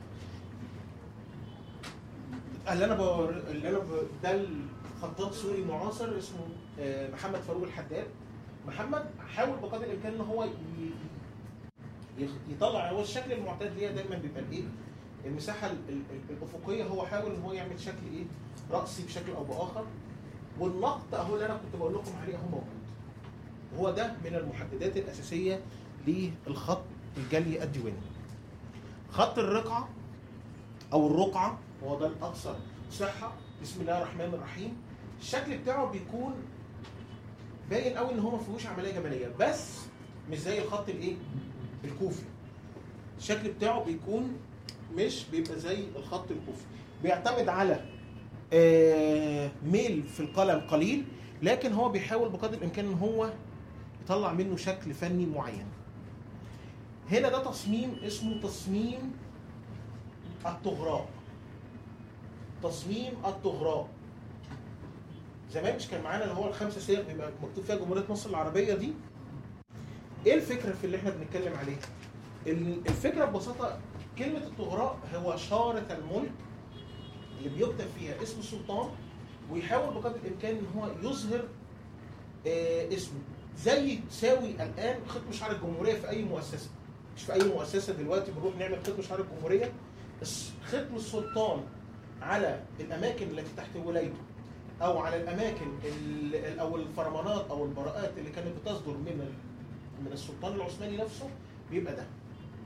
اللي انا بور... اللي انا ب... ده الخطاط سوري معاصر اسمه آه، محمد فاروق الحداد محمد حاول بقدر الامكان ان هو ي... يخ- يطلع هو الشكل المعتاد ليها دايما بيبقى الايه المساحه ال- ال- ال- الافقيه هو حاول ان هو يعمل شكل ايه راسي بشكل او باخر والنقط اهو اللي انا كنت بقول لكم عليه اهو موجود هو ده من المحددات الاساسيه للخط الجلي الديواني خط الرقعه او الرقعه هو ده الاكثر صحه بسم الله الرحمن الرحيم الشكل بتاعه بيكون باين قوي ان هو ما فيهوش عمليه جماليه بس مش زي الخط الايه الكوفي الشكل بتاعه بيكون مش بيبقى زي الخط الكوفي بيعتمد على آه، ميل في القلم قليل لكن هو بيحاول بقدر الامكان ان هو يطلع منه شكل فني معين هنا ده تصميم اسمه تصميم الطغراء تصميم الطغراء زمان مش كان معانا اللي هو الخمسه سير بيبقى مكتوب فيها جمهوريه مصر العربيه دي ايه الفكره في اللي احنا بنتكلم عليه ال- الفكره ببساطه كلمه الطغراء هو شاره الملك اللي بيكتب فيها اسم السلطان ويحاول بقدر الامكان ان هو يظهر آه اسمه زي تساوي الان ختم شعار الجمهوريه في اي مؤسسه مش في اي مؤسسه دلوقتي بنروح نعمل ختم شعار الجمهوريه بس ختم السلطان على الاماكن التي تحت ولايته او على الاماكن ال- او الفرمانات او البراءات اللي كانت بتصدر من ال- من السلطان العثماني نفسه بيبقى ده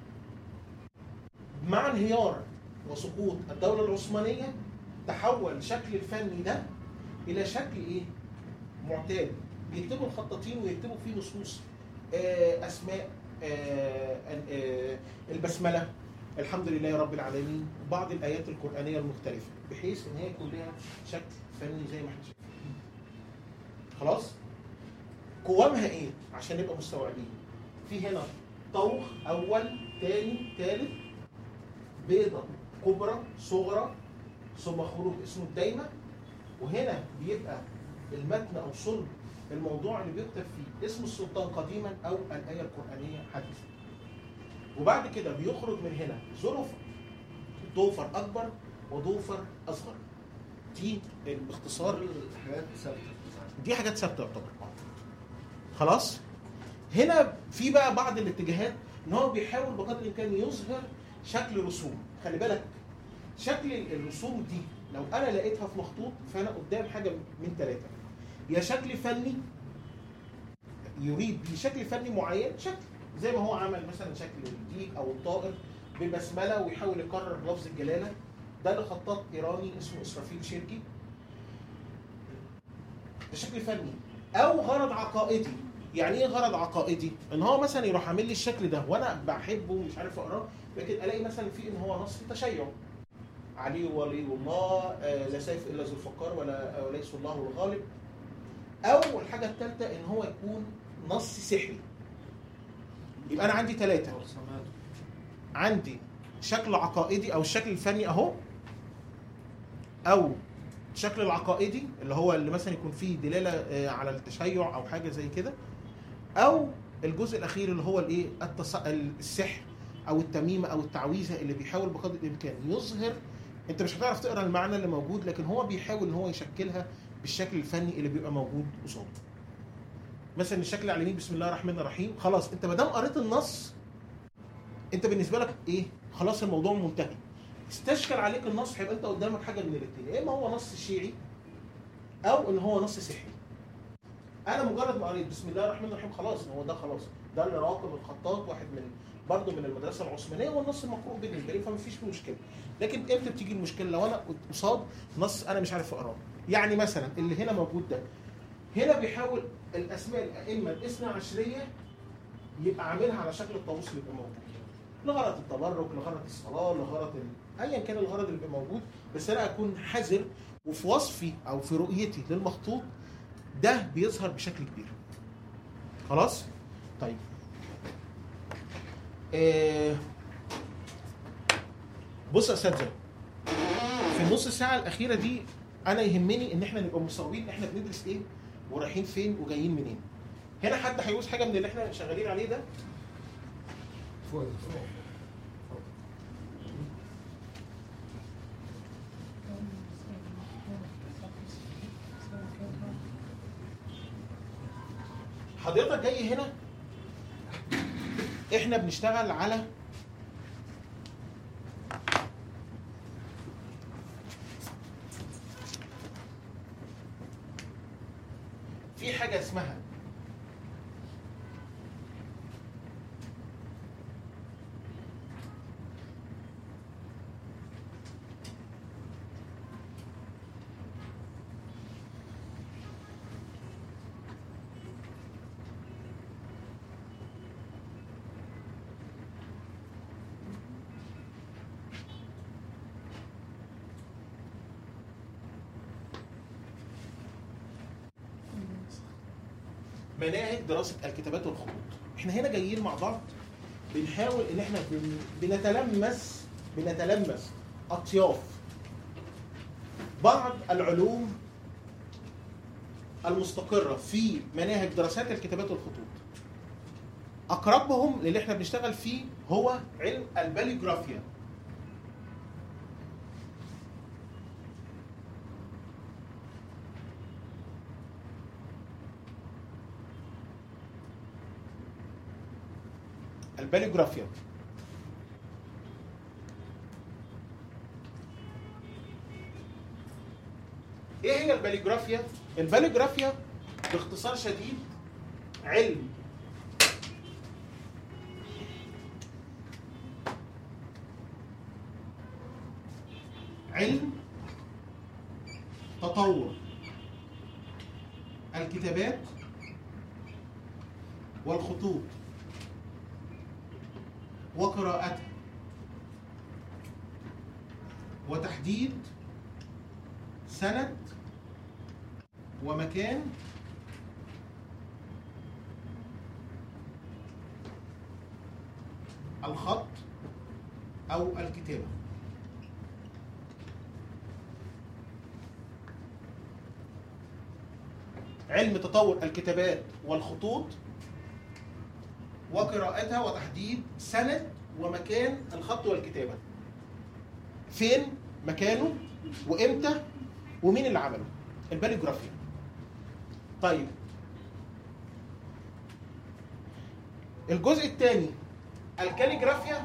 مع انهيار وسقوط الدوله العثمانيه تحول الشكل الفني ده الى شكل ايه معتاد بيكتبوا الخطاطين ويكتبوا فيه نصوص آه، اسماء آه، آه، البسمله الحمد لله رب العالمين وبعض الايات القرانيه المختلفه بحيث ان هي يكون لها شكل فني زي ما احنا شايفين خلاص قوامها ايه عشان نبقى مستوعبين في هنا طوخ اول ثاني ثالث بيضه كبرى صغرى ثم خروج اسمه الدايمه وهنا بيبقى المتن او صلب الموضوع اللي بيكتب فيه اسم السلطان قديما او الايه القرانيه حديثا وبعد كده بيخرج من هنا ظروف ضوفر اكبر وضوفر اصغر دي باختصار حاجات ثابته دي حاجات ثابته يعتبر خلاص هنا في بقى بعض الاتجاهات ان هو بيحاول بقدر الامكان يظهر شكل رسوم خلي بالك شكل الرسوم دي لو انا لقيتها في مخطوط فانا قدام حاجه من ثلاثه يا شكل فني يريد بيه شكل فني معين شكل زي ما هو عمل مثلا شكل الديك او الطائر ببسمله ويحاول يكرر لفظ الجلاله ده لخطاط ايراني اسمه اسرافيل شركي ده شكل فني او غرض عقائدي يعني ايه غرض عقائدي ان هو مثلا يروح عامل لي الشكل ده وانا بحبه ومش عارف اقراه لكن الاقي مثلا فيه ان هو نص تشيع علي ولي الله آه، لا سيف الا ذو الفقار ولا وليس الله الغالب او الحاجه الثالثه ان هو يكون نص سحري يبقى انا عندي ثلاثه رسومات عندي شكل عقائدي او الشكل الفني اهو او الشكل العقائدي اللي هو اللي مثلا يكون فيه دلاله آه، على التشيع او حاجه زي كده او الجزء الاخير اللي هو الايه التص... السحر او التميمه او التعويذه اللي بيحاول بقدر الامكان يظهر انت مش هتعرف تقرا المعنى اللي موجود لكن هو بيحاول ان هو يشكلها بالشكل الفني اللي بيبقى موجود قصاده مثلا الشكل على اليمين بسم الله الرحمن الرحيم خلاص انت ما دام قريت النص انت بالنسبه لك ايه خلاص الموضوع منتهي استشكل عليك النص هيبقى انت قدامك حاجه من الاثنين يا اما هو نص شيعي او ان هو نص سحري انا مجرد ما قريت بسم الله الرحمن الرحيم خلاص هو ده خلاص ده اللي راقب الخطاط واحد من برضه من المدرسه العثمانيه والنص المقروء بالنسبه لي فما فيش فيه مشكله لكن امتى بتيجي المشكله لو انا قصاد نص انا مش عارف اقراه يعني مثلا اللي هنا موجود ده هنا بيحاول الاسماء الائمه الاثنى عشريه يبقى عاملها على شكل الطاووس اللي يبقى موجود لغرض التبرك لغرض الصلاه لغرض ال... ايا كان الغرض اللي بيبقى موجود بس انا اكون حذر وفي وصفي او في رؤيتي للمخطوط ده بيظهر بشكل كبير خلاص طيب آه بص يا اساتذه في النص ساعه الاخيره دي انا يهمني ان احنا نبقى مستوعبين احنا بندرس ايه ورايحين فين وجايين منين هنا حد هيعوز حاجه من اللي احنا شغالين عليه ده فوق فوق. حضرتك جاي هنا احنا بنشتغل على في حاجه اسمها مناهج دراسه الكتابات والخطوط احنا هنا جايين مع بعض بنحاول ان احنا بن- بنتلمس بنتلمس اطياف بعض العلوم المستقره في مناهج دراسات الكتابات والخطوط اقربهم للي احنا بنشتغل فيه هو علم الباليجرافيا الباليجرافيا ايه هي الباليجرافيا الباليجرافيا باختصار شديد علم علم تطور الكتابات والخطوط وقراءتها وتحديد سند ومكان الخط أو الكتابة علم تطور الكتابات والخطوط وقراءتها وتحديد سند ومكان الخط والكتابة فين مكانه وامتى ومين اللي عمله الباليجرافيا طيب الجزء الثاني الكاليجرافيا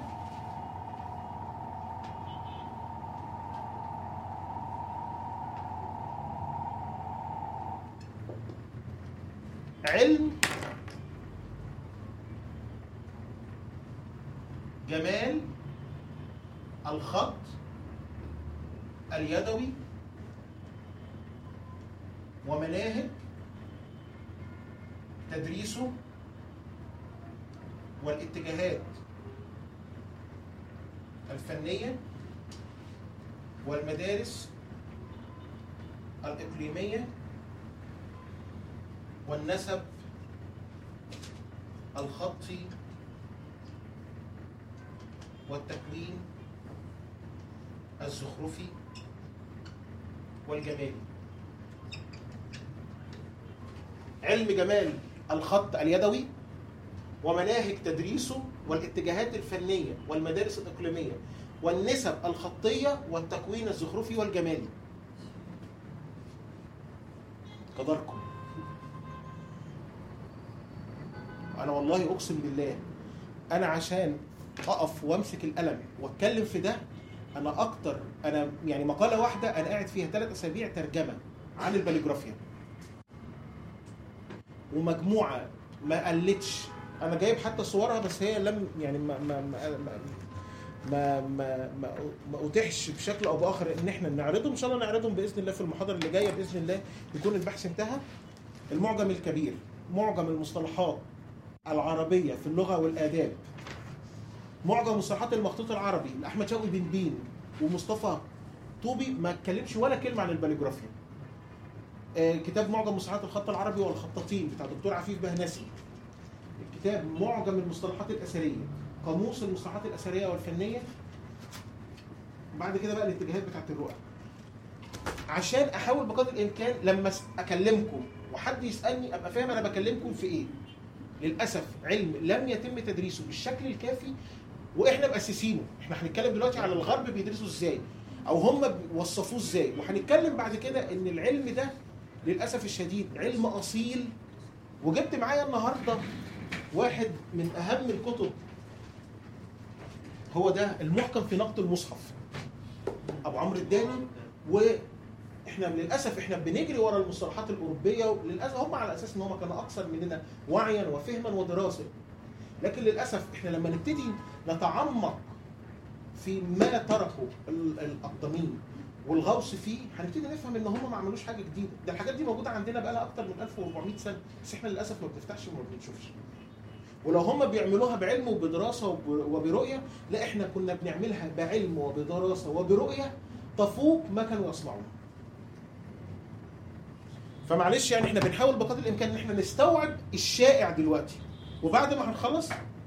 علم جمال الخط اليدوي ومناهج تدريسه والاتجاهات الفنية والمدارس الإقليمية والنسب الخطي والتكوين الزخرفي والجمالي علم جمال الخط اليدوي ومناهج تدريسه والاتجاهات الفنية والمدارس الإقليمية والنسب الخطية والتكوين الزخرفي والجمالي قدركم أنا والله أقسم بالله أنا عشان أقف وأمسك القلم وأتكلم في ده أنا أكتر أنا يعني مقالة واحدة أنا قاعد فيها ثلاث أسابيع ترجمة عن الباليجرافيا ومجموعة ما قلتش انا جايب حتى صورها بس هي لم يعني ما ما ما ما ما, ما, ما, ما اتيحش بشكل او باخر ان احنا نعرضهم ان شاء الله نعرضهم باذن الله في المحاضره اللي جايه باذن الله يكون البحث انتهى المعجم الكبير معجم المصطلحات العربيه في اللغه والاداب معجم مصطلحات المخطوط العربي لاحمد شوقي بن بين ومصطفى طوبي ما اتكلمش ولا كلمه عن الباليجرافيا آه، كتاب معجم مصطلحات الخط العربي والخطاطين بتاع دكتور عفيف بهنسي كتاب معجم المصطلحات الأثرية قاموس المصطلحات الأثرية والفنية بعد كده بقى الاتجاهات بتاعت الرؤى عشان احاول بقدر الامكان لما س- اكلمكم وحد يسالني ابقى فاهم انا بكلمكم في ايه للاسف علم لم يتم تدريسه بالشكل الكافي واحنا مؤسسينه احنا هنتكلم دلوقتي على الغرب بيدرسوا ازاي او هم وصفوه ازاي وهنتكلم بعد كده ان العلم ده للاسف الشديد علم اصيل وجبت معايا النهارده واحد من اهم الكتب هو ده المحكم في نقد المصحف ابو عمرو الداني واحنا للاسف احنا بنجري ورا المصطلحات الاوروبيه وللاسف هم على اساس ان هم كانوا اكثر مننا وعيا وفهما ودراسه لكن للاسف احنا لما نبتدي نتعمق في ما تركه ال- الاقدمين والغوص فيه هنبتدي نفهم ان هم ما عملوش حاجه جديده ده الحاجات دي موجوده عندنا بقى لها اكتر من 1400 سنه بس احنا للاسف ما بنفتحش وما بنشوفش ولو هم بيعملوها بعلم وبدراسه وب- وبرؤيه لا احنا كنا بنعملها بعلم وبدراسه وبرؤيه تفوق ما كانوا يصنعون فمعلش يعني احنا بنحاول بقدر الامكان ان احنا نستوعب الشائع دلوقتي وبعد ما هنخلص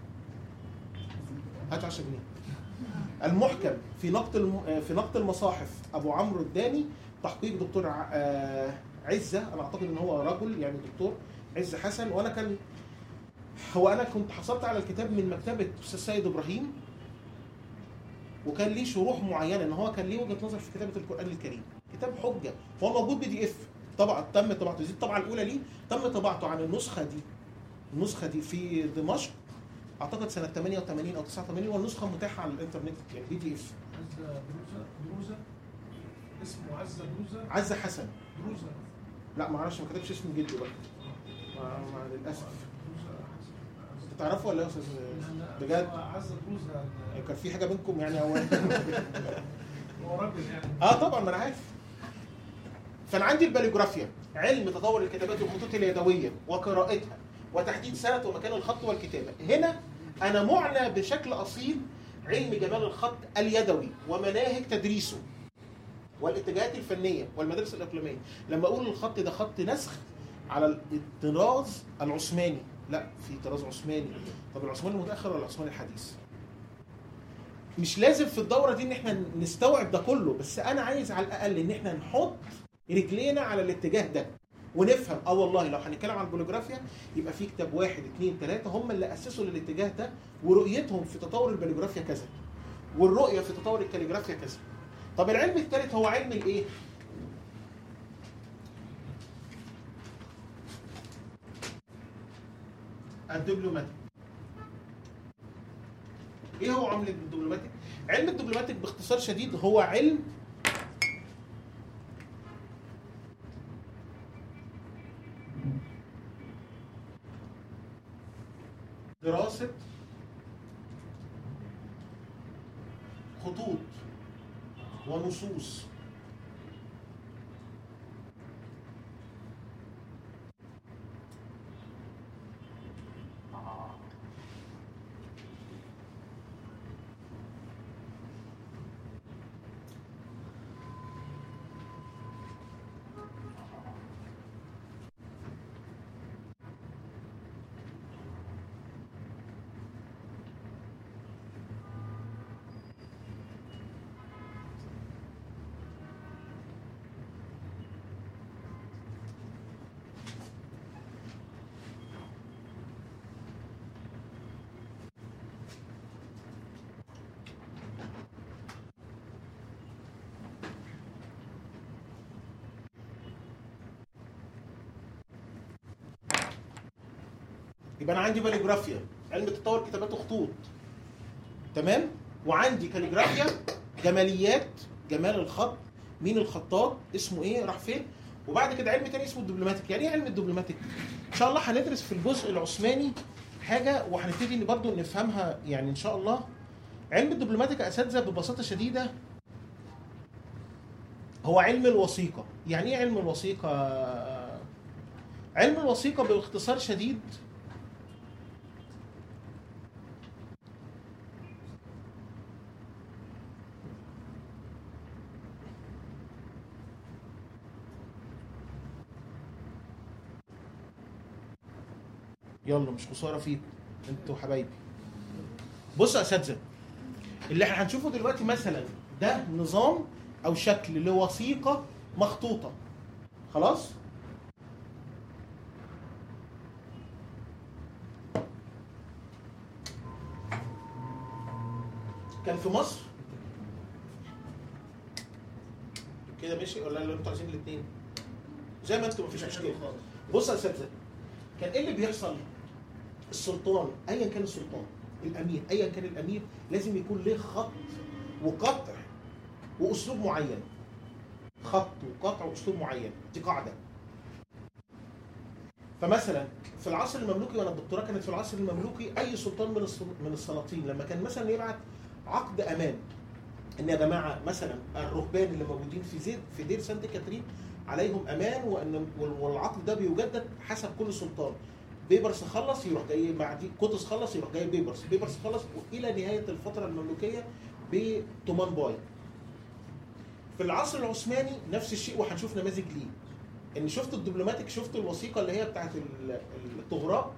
هات 10 جنيه المحكم في نقد الم... في نقد المصاحف ابو عمرو الداني تحقيق دكتور ع- آه، عزه انا اعتقد ان هو رجل يعني دكتور عز حسن وانا كان هو انا كنت حصلت على الكتاب من مكتبه استاذ سيد ابراهيم وكان ليه شروح معينه ان هو كان ليه وجهه نظر في كتابه القران الكريم كتاب حجه هو موجود بي دي اف طبعا تم طباعته دي الطبعه الاولى ليه تم طباعته عن النسخه دي النسخه دي في دمشق اعتقد سنه 88 او 89 والنسخه متاحه على الانترنت يعني بي دي اف عزة دروزة دروزة اسمه عزة دروزة عزه حسن دروزة لا ما اعرفش ما كتبش اسم جده بقى مع, مع للاسف دروزة انت تعرفه ولا إيه يا استاذ لا، بجد هو عزة دروزة كان في حاجه بينكم يعني او هو راجل يعني اه طبعا ما انا عارف فانا عندي الباليجرافيا علم تطور الكتابات والخطوط اليدويه وقراءتها وتحديد سنه ومكان الخط والكتابه هنا انا معنى بشكل اصيل علم جمال الخط اليدوي ومناهج تدريسه والاتجاهات الفنيه والمدارس الاقليميه لما اقول الخط ده خط نسخ على الطراز العثماني لا في طراز عثماني طب العثماني المتاخر ولا العثماني الحديث مش لازم في الدوره دي ان احنا نستوعب ده كله بس انا عايز على الاقل ان احنا نحط رجلينا على الاتجاه ده ونفهم اه والله لو هنتكلم عن البوليجرافيا يبقى في كتاب واحد اثنين ثلاثه هم اللي اسسوا للاتجاه ده ورؤيتهم في تطور البوليجرافيا كذا والرؤيه في تطور الكاليجرافيا كذا طب العلم الثالث هو علم الايه؟ الدبلوماتيك ايه هو علم الدبلوماتيك؟ علم الدبلوماتيك باختصار شديد هو علم دراسة خطوط ونصوص يبقى انا عندي باليجرافيا علم تطور كتابات وخطوط تمام وعندي كاليجرافيا جماليات جمال الخط مين الخطاط اسمه ايه راح فين وبعد كده علم تاني اسمه الدبلوماتيك يعني ايه علم الدبلوماتيك ان شاء الله هندرس في الجزء العثماني حاجه وهنبتدي برضه نفهمها يعني ان شاء الله علم الدبلوماتيك يا اساتذه ببساطه شديده هو علم الوثيقه يعني ايه علم الوثيقه علم الوثيقه باختصار شديد يلا مش خساره فيكم انتوا حبايبي بصوا يا اساتذه اللي احنا هنشوفه دلوقتي مثلا ده نظام او شكل لوثيقه مخطوطه خلاص كان في مصر كده ماشي ولا اللي انتوا عايزين الاثنين زي ما انتوا مفيش مشكله خالص بص يا اساتذه كان ايه اللي بيحصل؟ السلطان ايا كان السلطان الامير ايا كان الامير لازم يكون له خط وقطع واسلوب معين خط وقطع واسلوب معين دي قاعده فمثلا في العصر المملوكي وانا الدكتوراه كانت في العصر المملوكي اي سلطان من السل- من السلاطين لما كان مثلا يبعت عقد امان ان يا جماعه مثلا الرهبان اللي موجودين في زيد في دير سانت كاترين عليهم امان وان وال- والعقد ده بيجدد حسب كل سلطان بيبرس خلص يروح جاي بعديه قطز خلص يروح جاي بيبرس بيبرس خلص والى نهايه الفتره المملوكيه بتومان باي في العصر العثماني نفس الشيء وهنشوف نماذج ليه ان شفت الدبلوماتيك شفت الوثيقه اللي هي بتاعت ال- الطغراء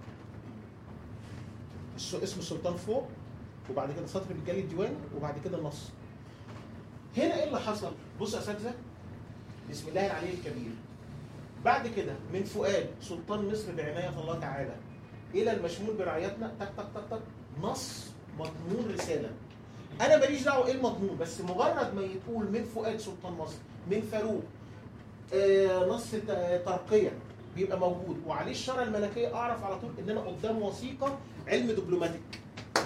الس- اسم السلطان فوق وبعد كده سطر بالجلي الديواني وبعد كده النص هنا ايه اللي حصل بص يا اساتذه بسم الله العلي الكبير بعد كده من فؤاد سلطان مصر بعناية الله تعالى إلى المشمول برعايتنا تك تك تك تك نص مضمون رسالة أنا ماليش دعوة إيه المضمون بس مجرد ما يقول من فؤاد سلطان مصر من فاروق آه نص ت- ترقية بيبقى موجود وعليه الشارة الملكية أعرف على طول إن أنا قدام وثيقة علم دبلوماتيك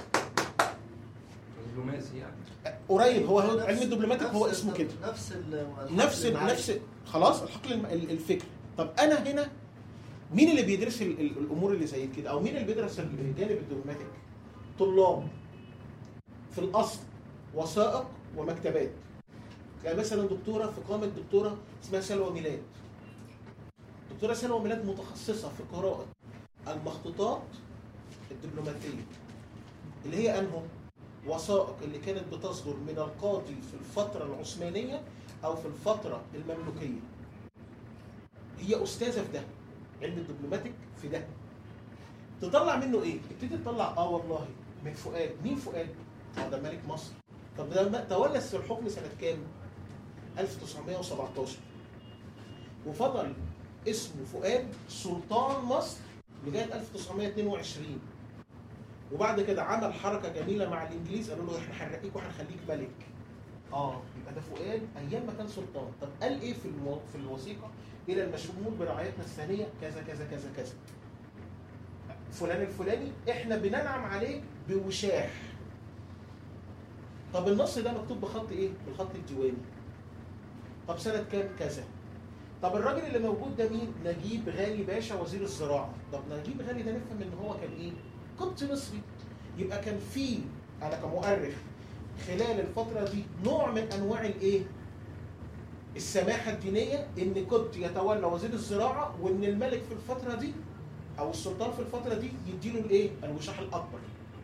دبلوماسي يعني قريب هو هو نفس- علم الدبلوماتيك هو نفس اسمه ال- كده نفس ال- نفس المعايير. نفس خلاص الحقل الم- ال- الفكر طب انا هنا مين اللي بيدرس ال- ال- الامور اللي زي كده او مين اللي بيدرس الجانب الدبلوماتيك طلاب في الاصل وثائق ومكتبات يعني مثلا دكتوره في قامه دكتوره اسمها سلوى ميلاد دكتوره سلوى ميلاد متخصصه في قراءه المخطوطات الدبلوماسيه اللي هي انه وثائق اللي كانت بتصدر من القاضي في الفتره العثمانيه او في الفتره المملوكيه هي استاذه في ده علم الدبلوماتيك في ده تطلع منه ايه تبتدي تطلع اه والله من فؤاد مين فؤاد اه ده ملك مصر طب ده ما- تولى في الحكم سنه كام 1917 وفضل اسمه فؤاد سلطان مصر لغايه 1922 وبعد كده عمل حركه جميله مع الانجليز قالوا له احنا هنرقيك وهنخليك ملك اه يبقى ده فؤاد ايام ما كان سلطان طب قال ايه في المو... في الوثيقه الى المشمول برعايتنا الثانيه كذا كذا كذا كذا فلان الفلاني احنا بننعم عليك بوشاح طب النص ده مكتوب بخط ايه بالخط الديواني طب سنه كام كذا طب الراجل اللي موجود ده مين نجيب غالي باشا وزير الزراعه طب نجيب غالي ده نفهم ان هو كان ايه قبطي مصري يبقى كان في انا كمؤرخ خلال الفترة دي نوع من أنواع الإيه؟ السماحة الدينية إن كنت يتولى وزير الزراعة وإن الملك في الفترة دي أو السلطان في الفترة دي يديله الإيه؟ الوشاح الأكبر.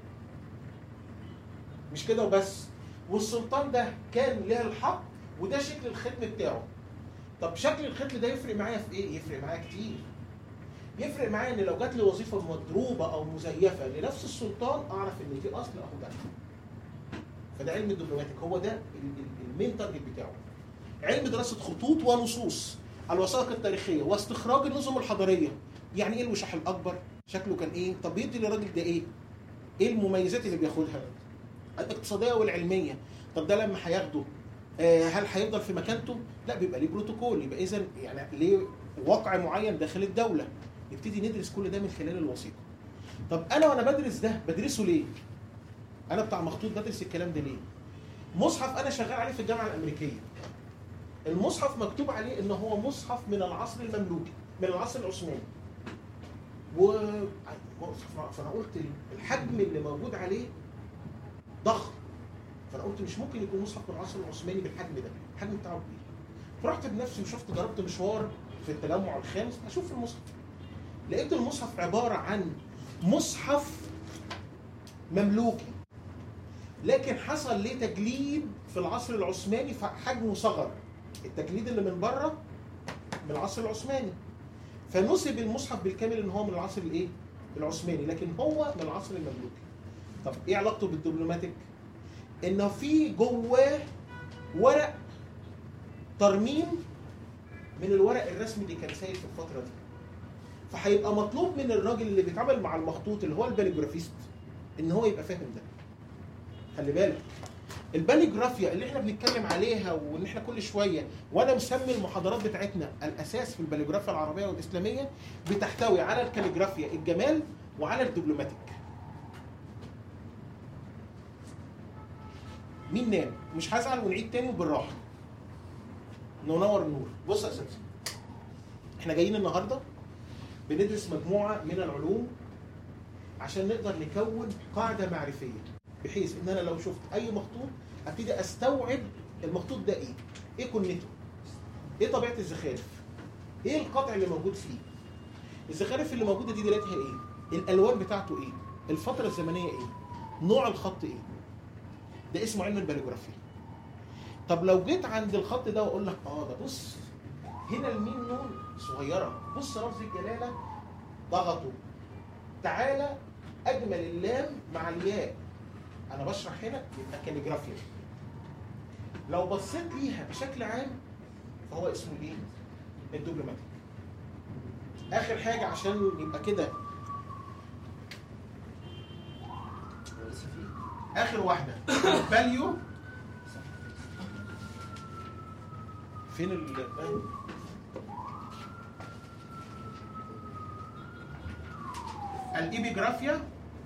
مش كده وبس والسلطان ده كان له الحق وده شكل الختم بتاعه. طب شكل الختم ده يفرق معايا في إيه؟ يفرق معايا كتير. يفرق معايا إن لو جات لي وظيفة مضروبة أو مزيفة لنفس السلطان أعرف إن دي أصل أهو ده. فده علم الدبلوماتيك هو ده ال- ال- المين تارجت بتاعه علم دراسه خطوط ونصوص الوثائق التاريخيه واستخراج النظم الحضاريه يعني ايه الوشاح الاكبر شكله كان ايه طب بيدي للراجل ده ايه ايه المميزات اللي بياخدها الاقتصاديه والعلميه طب ده لما هياخده آه، هل هيفضل في مكانته لا بيبقى ليه بروتوكول يبقى اذا يعني ليه وقع معين داخل الدوله نبتدي ندرس كل ده من خلال الوثيقه طب انا وانا بدرس ده بدرسه ليه انا بتاع مخطوط بدرس الكلام ده ليه مصحف انا شغال عليه في الجامعه الامريكيه المصحف مكتوب عليه ان هو مصحف من العصر المملوكي من العصر العثماني و مصحف- فانا قلت الحجم اللي موجود عليه ضخم فانا قلت مش ممكن يكون مصحف من العصر العثماني بالحجم ده الحجم بتاعه كبير فرحت بنفسي وشفت جربت مشوار في التجمع الخامس اشوف المصحف لقيت المصحف عباره عن مصحف مملوكي لكن حصل ليه تجليد في العصر العثماني فحجمه صغر التجليد اللي من بره من العصر العثماني فنسب المصحف بالكامل ان هو من العصر الايه العثماني لكن هو من العصر المملوكي طب ايه علاقته بالدبلوماتيك انه في جواه ورق ترميم من الورق الرسمي اللي كان سايد في الفتره دي فهيبقى مطلوب من الراجل اللي بيتعامل مع المخطوط اللي هو الباليجرافيست ان هو يبقى فاهم ده خلي بالك الباليجرافيا اللي احنا بنتكلم عليها وان احنا كل شويه وانا مسمي المحاضرات بتاعتنا الاساس في الباليجرافيا العربيه والاسلاميه بتحتوي على الكاليجرافيا الجمال وعلى الدبلوماتيك مين نام مش هزعل ونعيد تاني وبالراحه ننور النور بص يا اساتذه احنا جايين النهارده بندرس مجموعه من العلوم عشان نقدر نكون قاعده معرفيه بحيث ان انا لو شفت اي مخطوط ابتدي استوعب المخطوط ده ايه؟ ايه كنته؟ ايه طبيعه الزخارف؟ ايه القطع اللي موجود فيه؟ الزخارف اللي موجوده دي دلوقتي هي ايه؟ الالوان بتاعته ايه؟ الفتره الزمنيه ايه؟ نوع الخط ايه؟ ده اسمه علم الباليجرافيا. طب لو جيت عند الخط ده واقول لك اه ده بص هنا الميم نون صغيره بص رمز الجلاله ضغطوا تعالى اجمل اللام مع الياء انا بشرح هنا يبقى كاليجرافيا لو بصيت ليها بشكل عام فهو اسمه ايه؟ الدبلوماتيك اخر حاجه عشان يبقى كده لسه في اخر واحده فاليو فين ال الإيبيجرافيا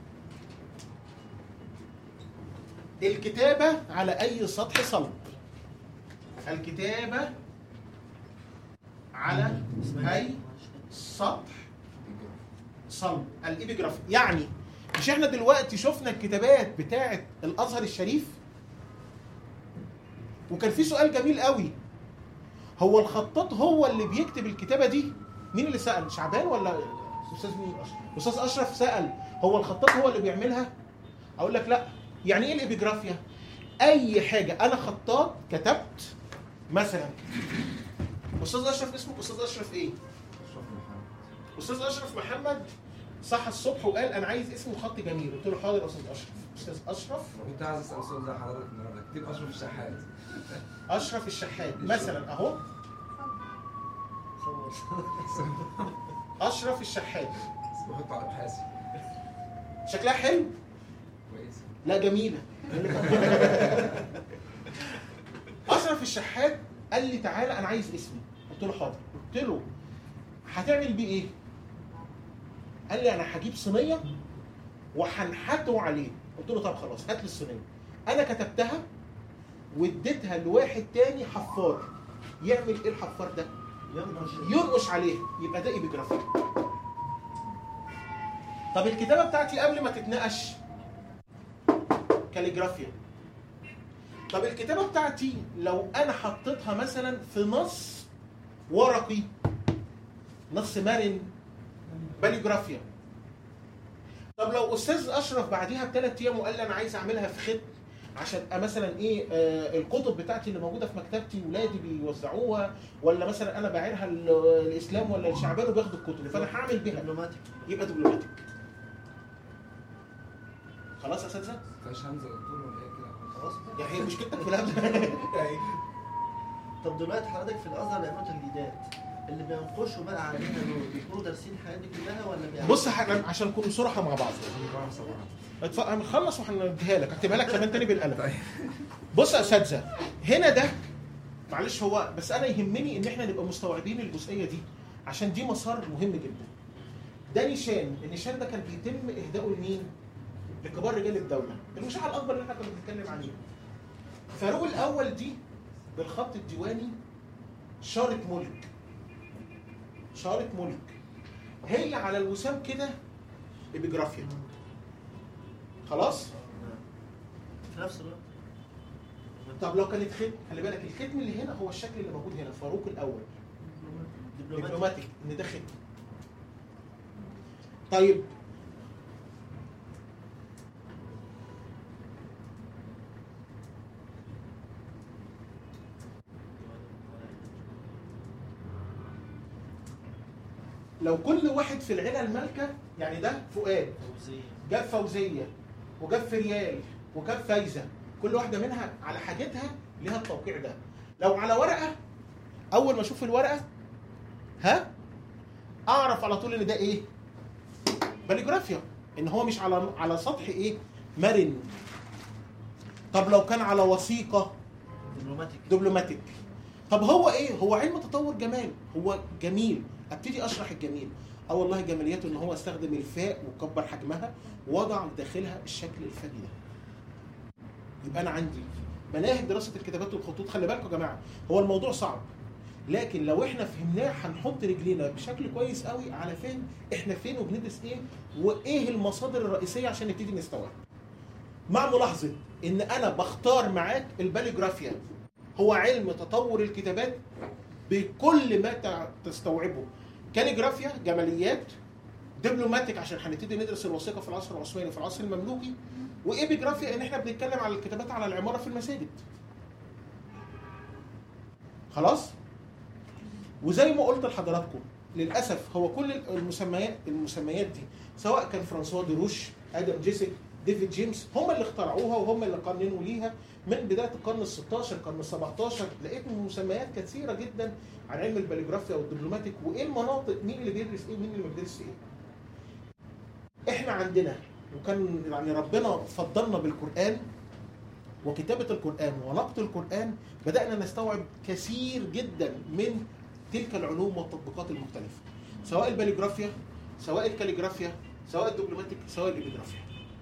الكتابة على أي سطح صلب الكتابة على أي سطح صلب الإيبيجرافي يعني مش احنا دلوقتي شفنا الكتابات بتاعة الأزهر الشريف وكان في سؤال جميل قوي هو الخطاط هو اللي بيكتب الكتابة دي مين اللي سأل شعبان ولا أستاذ مين أستاذ أشرف سأل هو الخطاط هو اللي بيعملها أقول لك لا يعني إيه الإبيجرافيا أي حاجة أنا خطاط كتبت مثلا أستاذ أشرف اسمه أستاذ أشرف إيه اشرف محمد أستاذ أشرف محمد صح الصبح وقال أنا عايز اسمه خط جميل قلت له حاضر يا أستاذ أشرف أستاذ أشرف انا كنت عايز اسال سؤال زي حضرتك النهارده كتير اشرف الشحات أشرف الشحات مثلا أهو صور أشرف الشحات بحط على ابحاثي شكلها حلو كويس لا جميلة أشرف الشحات قال لي تعالى أنا عايز اسمي قلت له حاضر قلت له هتعمل بيه إيه؟ قال لي أنا هجيب صينية وهنحته عليه قلت له طب خلاص هات لي الصينية أنا كتبتها واديتها لواحد تاني حفار يعمل إيه الحفار ده؟ ينقش ينقش عليها يبقى ده ايبيجرافي طب الكتابه بتاعتي قبل ما تتنقش كاليجرافيا طب الكتابه بتاعتي لو انا حطيتها مثلا في نص ورقي نص مرن باليجرافيا طب لو استاذ اشرف بعديها بثلاث ايام وقال لي انا عايز اعملها في ختم عشان أبقى مثلا ايه آه الكتب بتاعتي اللي موجوده في مكتبتي ولادي بيوزعوها ولا مثلا انا باعرها ل- الاسلام ولا الشعبان وبياخدوا الكتب فانا هعمل بيها دبلوماتيك يبقى دبلوماتيك خلاص يا اساتذه فيهاش همزه دكتور ولا ايه كده خلاص يعني هي مشكلتك في الهبد طب دلوقتي حضرتك في الازهر بيعملوا تجديدات اللي بينقشوا بقى علينا دول بيكونوا دارسين الحاجات دي كلها ولا بيعملوا بص ح- عشان نكون صراحه مع بعض بعرف صراحه اتف- هنخلص وهنديها لك هكتبها لك كمان تاني بالقلم طيب بص يا اساتذه هنا ده معلش هو بس انا يهمني ان احنا نبقى مستوعبين الجزئيه دي عشان دي مسار مهم جدا ده نشان النشان ده كان بيتم اهدائه لمين لكبار رجال الدوله المشاع الاكبر اللي احنا كنا بنتكلم عليه فاروق الاول دي بالخط الديواني شارة ملك شارة ملك هي على الوسام كده ابيجرافيا خلاص في نفس الوقت طب لو كانت ختم خلي بالك الختم اللي هنا هو الشكل اللي موجود هنا فاروق الاول دبلوماتيك دبلوماتيك ان ده ختم طيب لو كل واحد في العيله المالكه يعني ده فؤاد توزيع جاب فوزيه وجاب فريال وجاب فايزه كل واحده منها على حاجتها ليها التوقيع ده لو على ورقه اول ما اشوف الورقه ها اعرف على طول ان ده ايه باليجرافيا ان هو مش على على سطح ايه مرن طب لو كان على وثيقه دبلوماتيك دبلوماتيك طب هو ايه هو علم تطور جمال هو جميل ابتدي اشرح الجميل اه والله جماليته ان هو استخدم الفاء وكبر حجمها ووضع داخلها الشكل الفني ده يبقى انا عندي مناهج دراسه الكتابات والخطوط خلي بالكم يا جماعه هو الموضوع صعب لكن لو احنا فهمناه هنحط رجلينا بشكل كويس قوي على فهم احنا فين وبندرس ايه وايه المصادر الرئيسيه عشان نبتدي نستوعب مع ملاحظه ان انا بختار معاك الباليجرافيا هو علم تطور الكتابات بكل ما تع- تستوعبه كاليجرافيا جماليات دبلوماتيك عشان هنبتدي ندرس الوثيقه في العصر العثماني وفي العصر المملوكي وايبيجرافيا ان احنا بنتكلم على الكتابات على العماره في المساجد خلاص وزي ما قلت لحضراتكم للاسف هو كل المسميات المسميات دي سواء كان فرانسوا دروش ادم جيسك ديفيد جيمس هم اللي اخترعوها وهم اللي قننوا ليها من بدايه القرن ال 16 القرن ال 17 لقيت مسميات كثيره جدا عن علم الباليجرافيا والدبلوماتيك وايه المناطق مين اللي بيدرس ايه ومين اللي ما بيدرسش ايه. احنا عندنا وكان يعني ربنا فضلنا بالقران وكتابه القران ونقد القران بدانا نستوعب كثير جدا من تلك العلوم والتطبيقات المختلفه سواء الباليجرافيا سواء الكاليجرافيا سواء الدبلوماتيك سواء الابيجرافيا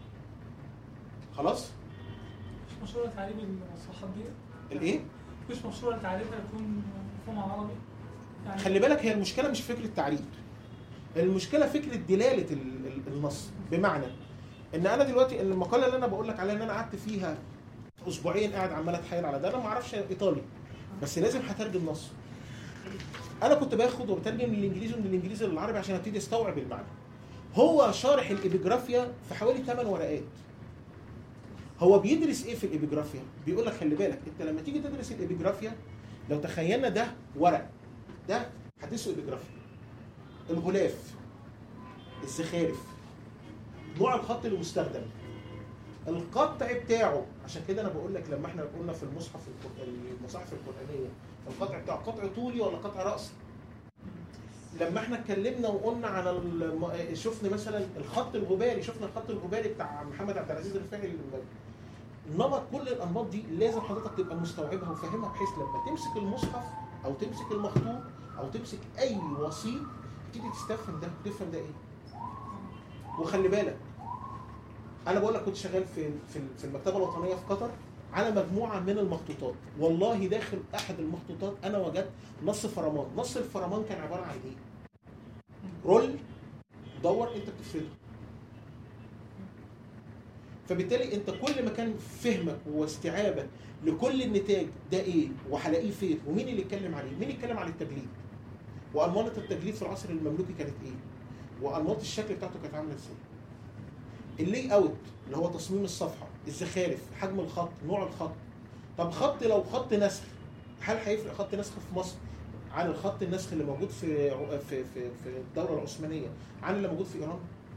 خلاص مش مشروع تعريب المصطلحات دي الايه مش مشروع تعريبها يكون مفهوم عربي يعني خلي بالك هي المشكله مش فكره تعريب المشكله فكره دلاله ال- ال- النص بمعنى ان انا دلوقتي المقاله اللي انا بقول لك عليها ان انا قعدت فيها اسبوعين قاعد عمال اتحايل على ده انا ما اعرفش ايطالي بس لازم هترجم نص انا كنت باخد وبترجم من الانجليزي ومن الانجليزي للعربي عشان ابتدي استوعب المعنى هو شارح الابيجرافيا في حوالي 8 ورقات هو بيدرس ايه في الابيجرافيا بيقول لك خلي بالك انت لما تيجي تدرس الابيجرافيا لو تخيلنا ده ورق ده هتدرسه ابيجرافيا الغلاف الزخارف نوع الخط المستخدم القطع بتاعه عشان كده انا بقول لك لما احنا قلنا في المصحف القر- المصاحف القرانيه القطع بتاعه قطع طولي ولا قطع راسي لما احنا اتكلمنا وقلنا على الم... شفنا مثلا الخط الغباري شفنا الخط الغباري بتاع محمد عبد العزيز الرفاعي اللي- نمط كل الانماط دي لازم حضرتك تبقى مستوعبها وفاهمها بحيث لما تمسك المصحف او تمسك المخطوط او تمسك اي وسيط تبتدي تستفهم ده تفهم ده ايه وخلي بالك انا بقول لك كنت شغال في في في المكتبه الوطنيه في قطر على مجموعه من المخطوطات والله داخل احد المخطوطات انا وجدت نص فرمان نص الفرمان كان عباره عن ايه رول دور انت بتفرده فبالتالي انت كل ما كان فهمك واستيعابك لكل النتاج ده ايه وهلاقيه فين ومين اللي اتكلم عليه مين اتكلم عن التجليد وانماط التجليد في العصر المملوكي كانت ايه وانماط الشكل بتاعته كانت عامله ازاي اللي اوت اللي هو تصميم الصفحه الزخارف حجم الخط نوع الخط طب خط لو خط نسخ هل هيفرق خط نسخ في مصر عن الخط النسخ اللي موجود في في في في الدوله العثمانيه عن اللي موجود في ايران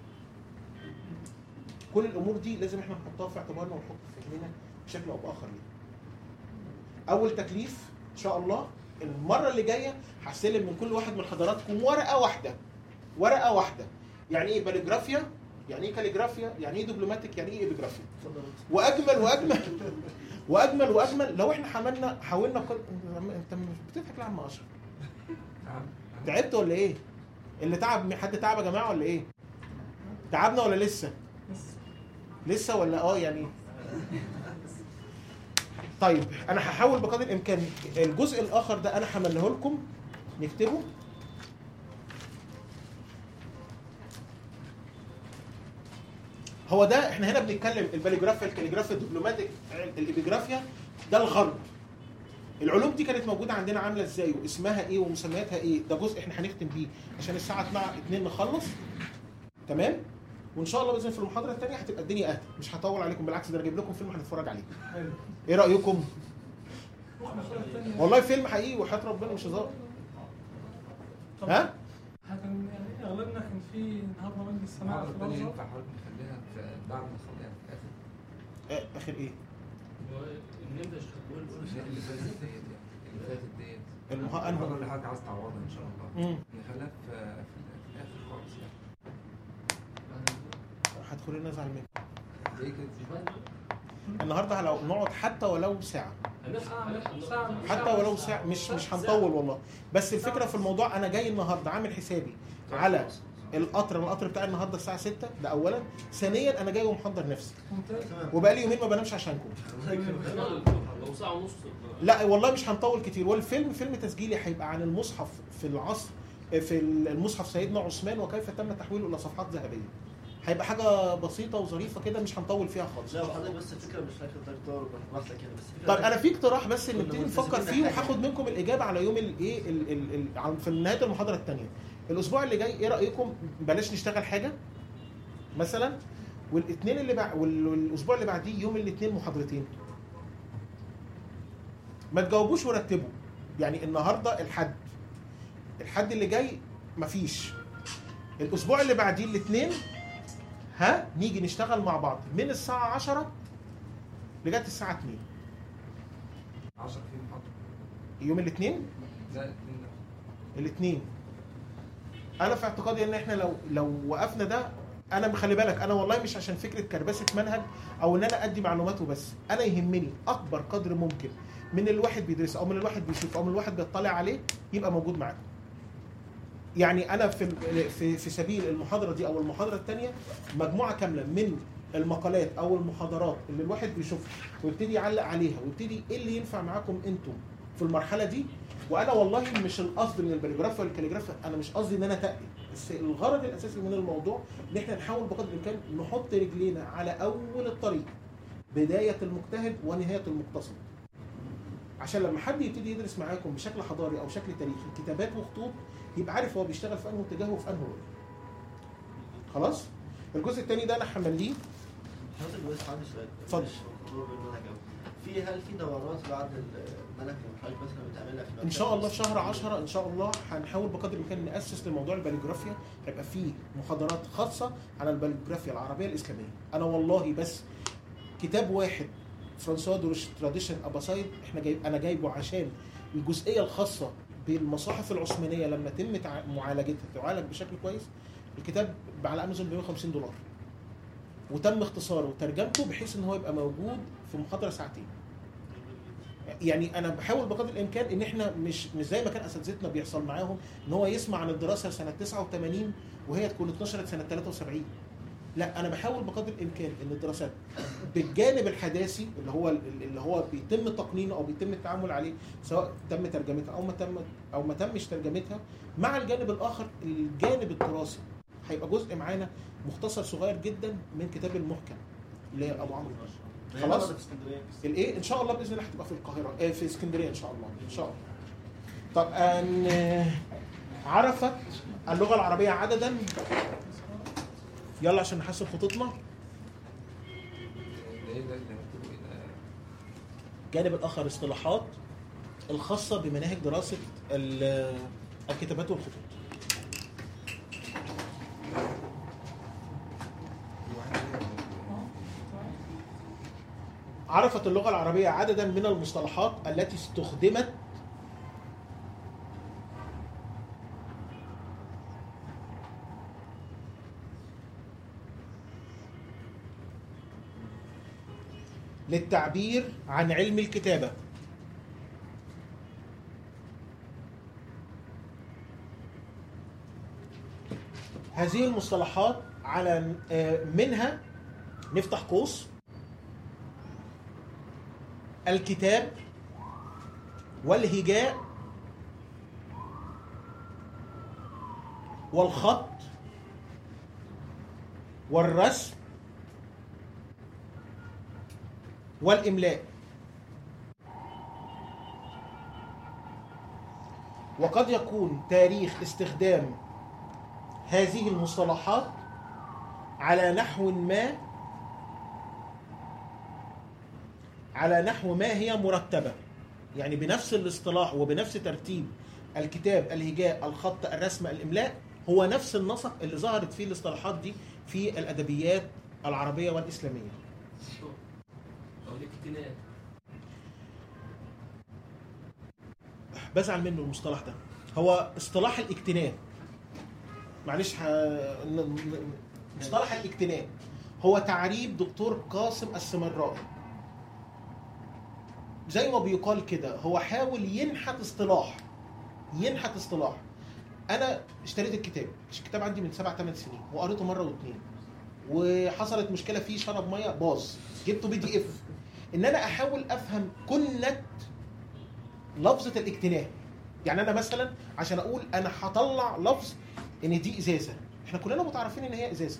كل الامور دي لازم احنا نحطها في اعتبارنا ونحط في فهمنا بشكل او باخر ليها اول تكليف ان شاء الله المره اللي جايه هستلم من كل واحد من حضراتكم ورقه واحده ورقه واحده يعني ايه باليجرافيا يعني ايه كاليجرافيا يعني ايه دبلوماتيك يعني ايه ايبيجرافيا اتفضل واجمل واجمل واجمل واجمل لو احنا حاولنا حاولنا قد... انت مش بتضحك ليه يا عم اشرف نعم تعبت ولا ايه اللي تعب حد تعب يا جماعه ولا ايه تعبنا ولا لسه بس لسه ولا اه يعني طيب انا هحاول بقدر الامكان الجزء الاخر ده انا همليه لكم نكتبه هو ده احنا هنا بنتكلم الباليجرافيا الكاليجرافيا الدبلوماتيك الابيجرافيا ده الغرب العلوم دي كانت موجوده عندنا عامله ازاي واسمها ايه ومسمياتها ايه ده جزء احنا هنختم بيه عشان الساعه 2 نخلص تمام وان شاء الله باذن الله في المحاضره الثانيه هتبقى الدنيا اهدى مش هطول عليكم بالعكس ده انا جايب لكم فيلم هنتفرج عليه حلو ايه رايكم المشروع الثاني والله فيلم حقيقي وحياه ربنا مش هزار طب ها كان يعني اغلبنا كان في النهارده مجلس سماع المحاضرة في التانية الازهر ينفع حضرتك نخليها في بعد ما نخلص يعني في الآخر آه، اخر ايه النمذج مش اللي فاتت ديت يعني اللي فاتت ديت المه... المحاضرة انه اللي حضرتك عايز تعوضها ان شاء الله مم. نخليها في في في الاخر خالص يعني هتدخلي لنا ازعل منك زي كده النهارده لو نقعد حتى ولو ساعه هنلحق ساعة. حتى ولو ساعه مش مش هنطول والله بس الفكره في الموضوع انا جاي النهارده عامل حسابي على القطر أنا القطر بتاعي النهارده الساعه 6 ده اولا ثانيا انا جاي ومحضر نفسي ممتاز تمام وبقالي يومين ما بنامش عشانكم لو ساعة ونص لا والله مش هنطول كتير والفيلم فيلم تسجيلي هيبقى عن المصحف في العصر في المصحف سيدنا عثمان وكيف تم تحويله الى صفحات ذهبيه هيبقى حاجه بسيطه وظريفه كده مش هنطول فيها خالص لا وحضرتك بس الفكره مش فاكر دكتور براحتك يعني بس الفكره طب انا في اقتراح بس كنا نبتدي ملتزمين نفكر فيه بحاجة. وهاخد منكم الاجابه على يوم الايه ال- ال- ال- عن- في نهايه المحاضره الثانيه الاسبوع اللي جاي ايه رايكم بلاش نشتغل حاجه مثلا والاثنين اللي بع... وال- والاسبوع اللي بعديه يوم الاثنين محاضرتين ما تجاوبوش ورتبوا يعني النهارده الحد الحد اللي جاي مفيش الاسبوع اللي بعديه الاثنين ها نيجي نشتغل مع بعض من الساعه 10 لغايه الساعه 2 10 في محاضرة يوم الاثنين لا اتنين لا. الاثنين انا في اعتقادي ان احنا لو لو وقفنا ده انا خلي بالك انا والله مش عشان فكره كربسه منهج او ان انا ادي معلومات وبس انا يهمني اكبر قدر ممكن من الواحد بيدرسه او من الواحد بيشوفه او من الواحد بيطلع عليه يبقى موجود معاكم يعني انا في في في سبيل المحاضره دي او المحاضره الثانيه مجموعه كامله من المقالات او المحاضرات اللي الواحد بيشوفها ويبتدي يعلق عليها ويبتدي ايه اللي ينفع معاكم انتم في المرحله دي وانا والله مش القصد من الباليجرافيا والكاليجرافيا انا مش قصدي ان انا تقل بس الغرض الاساسي من الموضوع ان احنا نحاول بقدر الامكان نحط رجلينا على اول الطريق بدايه المجتهد ونهايه المقتصد عشان لما حد يبتدي يدرس معاكم بشكل حضاري او شكل تاريخي كتابات وخطوط يبقى عارف هو بيشتغل في انه اتجاه وفي انه رؤيه خلاص الجزء الثاني ده انا همليه حضرتك بس عندي سؤال اتفضل. مش مقرور بالمنهج أوي. في هل في دورات بعد المنهج اللي حضرتك مثلا بتعملها في ان شاء الله في شهر 10 ان شاء الله هنحاول بقدر الامكان ناسس لموضوع الباليجرافيا هيبقى فيه محاضرات خاصه على الباليجرافيا العربيه الاسلاميه انا والله بس كتاب واحد فرانسوا دوش تراديشن اباسايد احنا جايب انا جايبه عشان الجزئيه الخاصه بالمصاحف العثمانيه لما تم تع- معالجتها تعالج بشكل كويس الكتاب على امازون ب 150 دولار وتم اختصاره وترجمته بحيث ان هو يبقى موجود في محاضره ساعتين يعني انا بحاول بقدر الامكان ان احنا مش مش زي ما كان اساتذتنا بيحصل معاهم ان هو يسمع عن الدراسه سنه 89 وهي تكون اتنشرت سنه 73 لا انا بحاول بقدر الامكان ان الدراسات بالجانب الحداثي اللي هو اللي هو بيتم تقنينه او بيتم التعامل عليه سواء تم ترجمتها او ما تم او ما تمش ترجمتها مع الجانب الاخر الجانب التراثي هيبقى جزء معانا مختصر صغير جدا من كتاب المحكم اللي هي ابو عمرو خلاص؟ في اسكندريه الايه ان شاء الله باذن الله هتبقى في القاهره آه، في اسكندريه ان شاء الله ان شاء الله طب ان آه، عرفت اللغه العربيه عددا يلا عشان نحسن خطوطنا ده ايه ده اللي هنكتبه ايه ده؟ الجانب الاخر اصطلاحات الخاصه بمناهج دراسه ال- الكتابات والخطوط في واحد كده. عرفت اللغه العربيه عددا من المصطلحات التي استخدمت للتعبير عن علم الكتابه هذه المصطلحات على آه، منها نفتح قوس الكتاب والهجاء والخط والرسم والإملاء وقد يكون تاريخ استخدام هذه المصطلحات على نحو ما على نحو ما هي مرتبة يعني بنفس الاصطلاح وبنفس ترتيب الكتاب الهجاء الخط الرسم الإملاء هو نفس النسق اللي ظهرت فيه الاصطلاحات دي في الأدبيات العربية والإسلامية او الاكتناب بزعل منه المصطلح ده هو اصطلاح الاجتناب معلش ه... ن- ن- مصطلح الاجتناب هو تعريب دكتور قاسم السمرائي زي ما بيقال كده هو حاول ينحت اصطلاح ينحت اصطلاح انا اشتريت الكتاب الكتاب عندي من سبع ثمان سنين وقريته مره واثنين وحصلت مشكله فيه شرب ميه باظ جبته بي دي اف ان انا احاول افهم كنت لفظه الاجتناب يعني انا مثلا عشان اقول انا هطلع لفظ ان دي ازازه احنا كلنا متعرفين ان هي ازازه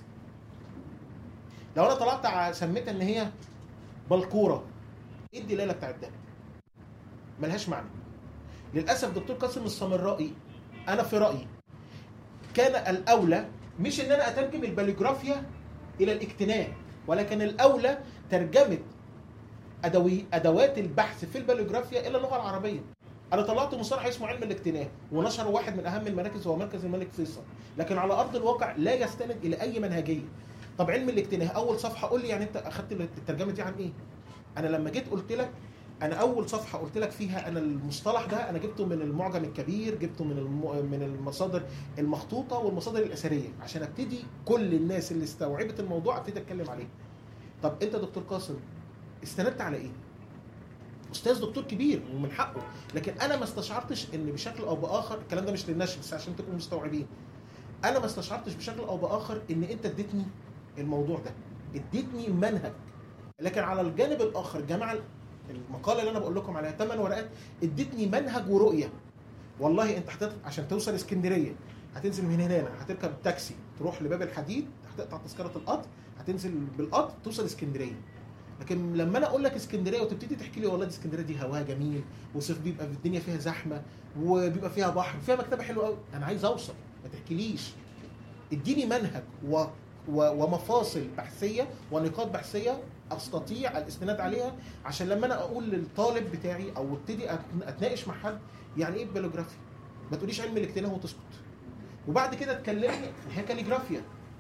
لو انا طلعت ع- سميتها ان هي بلكوره ايه الدلاله بتاعت ده ملهاش معنى للاسف دكتور قاسم السمرائي انا في رايي كان الاولى مش ان انا اترجم الباليجرافيا الى الاجتناب ولكن الاولى ترجمه ادوي ادوات البحث في الباليجرافيا الى اللغه العربيه انا طلعت مصطلح اسمه علم الاجتناب ونشره واحد من اهم المراكز هو مركز الملك فيصل لكن على ارض الواقع لا يستند الى اي منهجيه طب علم الاجتناب اول صفحه قول لي يعني انت اخدت الترجمه دي عن ايه انا لما جيت قلت لك انا اول صفحه قلت لك فيها انا المصطلح ده انا جبته من المعجم الكبير جبته من الم... من المصادر المخطوطه والمصادر الاثريه عشان ابتدي كل الناس اللي استوعبت الموضوع ابتدي اتكلم عليه طب انت دكتور قاسم استندت على ايه استاذ دكتور كبير ومن حقه لكن انا ما استشعرتش ان بشكل او باخر الكلام ده مش للنشر بس عشان تبقوا مستوعبين انا ما استشعرتش بشكل او باخر ان انت اديتني الموضوع ده اديتني منهج لكن على الجانب الاخر جماعه المقاله اللي انا بقول لكم عليها ثمان ورقات ادتني منهج ورؤيه والله انت هتط... عشان توصل اسكندريه هتنزل من هنا هتركب تاكسي تروح لباب الحديد هتقطع تذكره القطر هتنزل بالقطر توصل اسكندريه لكن لما انا اقول لك اسكندريه وتبتدي تحكي لي والله دي اسكندريه دي هواها جميل وصيف بيبقى في الدنيا فيها زحمه وبيبقى فيها بحر فيها مكتبه حلوه قوي انا عايز اوصل ما تحكيليش اديني منهج و... و... ومفاصل بحثيه ونقاط بحثيه استطيع الاستناد عليها عشان لما انا اقول للطالب بتاعي او ابتدي أت- اتناقش مع حد يعني ايه بيلوجرافيا ما تقوليش علم الاجتناب وتسكت وبعد كده تكلمني هي كاليجرافيا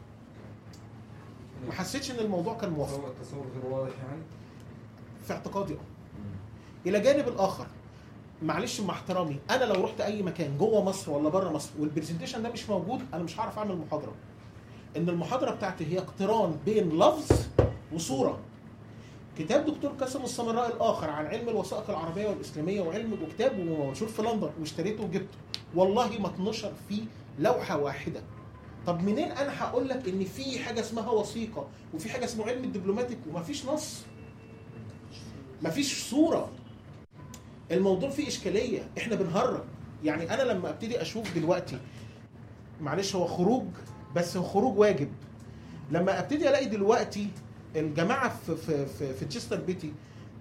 ما حسيتش ان الموضوع كان موافق التصور التصور غير واضح يعني في اعتقادي اه الى جانب الاخر معلش مع احترامي انا لو رحت اي مكان جوه مصر ولا بره مصر والبرزنتيشن ده مش موجود انا مش هعرف اعمل محاضره ان المحاضره بتاعتي هي اقتران بين لفظ وصوره كتاب دكتور قاسم السمراء الاخر عن علم الوثائق العربيه والاسلاميه وعلم وكتاب منشور في لندن واشتريته وجبته والله ما اتنشر فيه لوحه واحده طب منين انا هقول لك ان في حاجه اسمها وثيقه وفي حاجه اسمها علم الدبلوماتيك ومفيش نص مفيش صوره الموضوع فيه اشكاليه احنا بنهرج يعني انا لما ابتدي اشوف دلوقتي معلش هو خروج بس هو خروج واجب لما ابتدي الاقي دلوقتي الجماعه في في في, في تشستر بيتي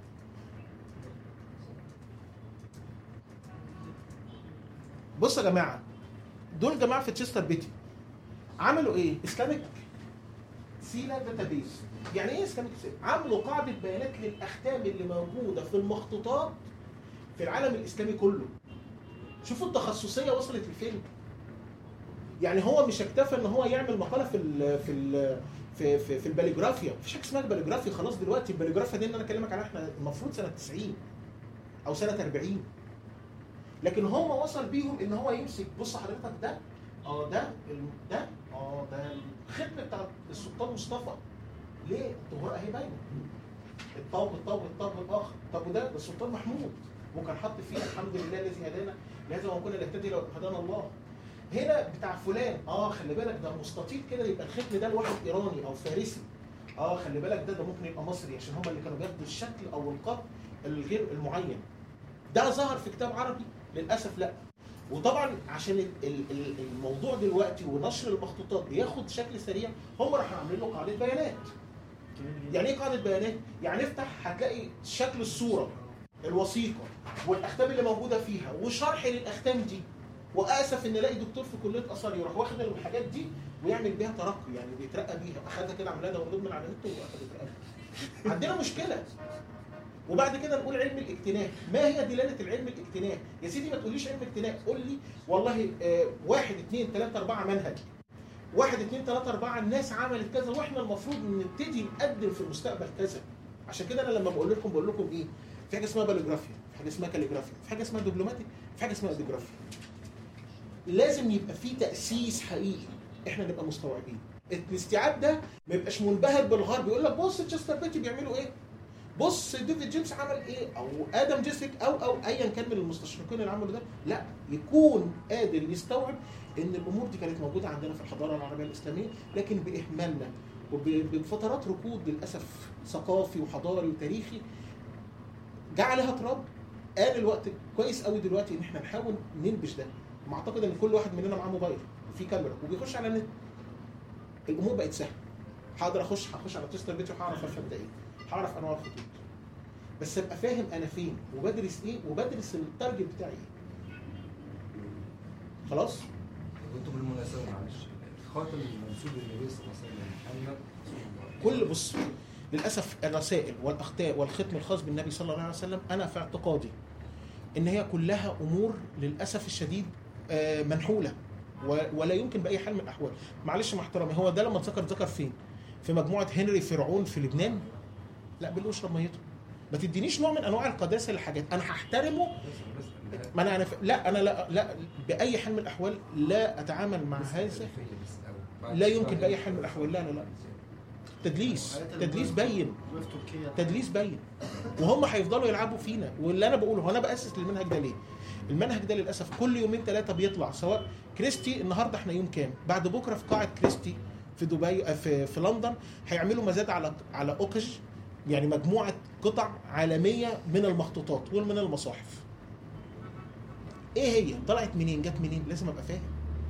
بصوا يا جماعه دول جماعه في تشستر بيتي عملوا ايه؟ اسلامك سيلا داتابيز يعني ايه اسلامك سيلا؟ عملوا قاعده بيانات للاختام اللي موجوده في المخطوطات في العالم الاسلامي كله شوفوا التخصصيه وصلت لفين يعني هو مش اكتفى ان هو يعمل مقاله في ال في ال في في, في الباليجرافيا مفيش حاجه اسمها الباليجرافيا خلاص دلوقتي الباليجرافيا دي اللي انا اكلمك عليها احنا المفروض سنه 90 او سنه 40 لكن هو وصل بيهم ان هو يمسك بص حضرتك ده اه ده ال- ده اه ده الختم بتاع السلطان مصطفى ليه؟ الطهور اهي باينه الطوب الطوب الطوب الاخر طب وده ده السلطان محمود وكان حط فيه الحمد لله الذي هدانا لهذا وما كنا نهتدي لو هدانا الله هنا بتاع فلان اه خلي بالك ده مستطيل كده يبقى الختم ده لواحد ايراني او فارسي اه خلي بالك ده ده ممكن يبقى مصري عشان هم اللي كانوا بياخدوا الشكل او القط الغير المعين ده ظهر في كتاب عربي للاسف لا وطبعا عشان ال- ال- ال- الموضوع دلوقتي ونشر المخطوطات بياخد شكل سريع هم راحوا عاملين له قاعده بيانات يعني ايه قاعده بيانات يعني افتح هتلاقي شكل الصوره الوثيقه والاختام اللي موجوده فيها وشرح للاختام دي واسف ان الاقي دكتور في كليه اثار يروح واخد الحاجات دي ويعمل بيها ترقي يعني بيترقى بيها اخدها كده عملها داونلود من على النت واخد يترقى عندنا مشكله وبعد كده نقول علم الاجتناب ما هي دلاله العلم الاجتناب يا سيدي ما تقوليش علم اجتناب قول لي والله آه، واحد اثنين ثلاثة أربعة منهج واحد اثنين ثلاثة أربعة الناس عملت كذا واحنا المفروض نبتدي نقدم في المستقبل كذا عشان كده انا لما بقول لكم بقول لكم ايه في حاجه اسمها باليوجرافيا في حاجه اسمها كاليجرافي في حاجه اسمها دبلوماتي في حاجه اسمها اديوجرافي لازم يبقى في تاسيس حقيقي احنا نبقى مستوعبين الاستيعاب ده ما يبقاش منبهر بالغرب يقول لك بص تشستر بيتي بيعملوا ايه بص ديفيد جيمس عمل ايه او ادم جيسيك او او ايا كان من المستشرقين اللي عملوا ده لا يكون قادر يستوعب ان الامور دي كانت موجوده عندنا في الحضاره العربيه الاسلاميه لكن باهمالنا وبفترات ركود للاسف ثقافي وحضاري وتاريخي جه عليها تراب قال الوقت كويس قوي دلوقتي ان احنا نحاول ننبش ده ما اعتقد ان كل واحد مننا معاه موبايل وفي كاميرا وبيخش على النت الامور بقت سهله حاضر اخش هخش على تيستر بيتي وهعرف افهم ده ايه هعرف انواع الخطوط بس ابقى فاهم انا فين وبدرس ايه وبدرس التارجت بتاعي ايه خلاص وانتم بالمناسبه معلش الخاتم المنسوب للنبي صلى الله عليه وسلم محمد رسول الله. كل بص للاسف الرسائل والاخطاء والختم الخاص بالنبي صلى الله عليه وسلم انا في اعتقادي ان هي كلها امور للاسف الشديد آه، منحوله و- ولا يمكن باي حال من الاحوال معلش مع احترامي هو ده لما اتذكر اتذكر فين في مجموعه هنري فرعون في لبنان لا بالله اشرب ميته ما تدينيش نوع من انواع القداسه للحاجات انا هحترمه بس بس ما انا أنا ف... لا انا لا لا باي حال من الاحوال لا اتعامل مع هذا بس أول. لا يمكن باي حال من الاحوال لا لا لا تدليس تدليس بين في تركيا تدليس باين وهم هيفضلوا يلعبوا فينا واللي انا بقوله هو انا باسس للمنهج ده ليه؟ المنهج ده للاسف كل يومين ثلاثه بيطلع سواء كريستي النهارده احنا يوم كام؟ بعد بكره في قاعه كريستي في دبي آه، في في لندن هيعملوا مزاد على على اوكج يعني مجموعه قطع عالميه من المخطوطات ومن المصاحف. ايه هي؟ طلعت منين؟ جت منين؟ لازم ابقى فاهم.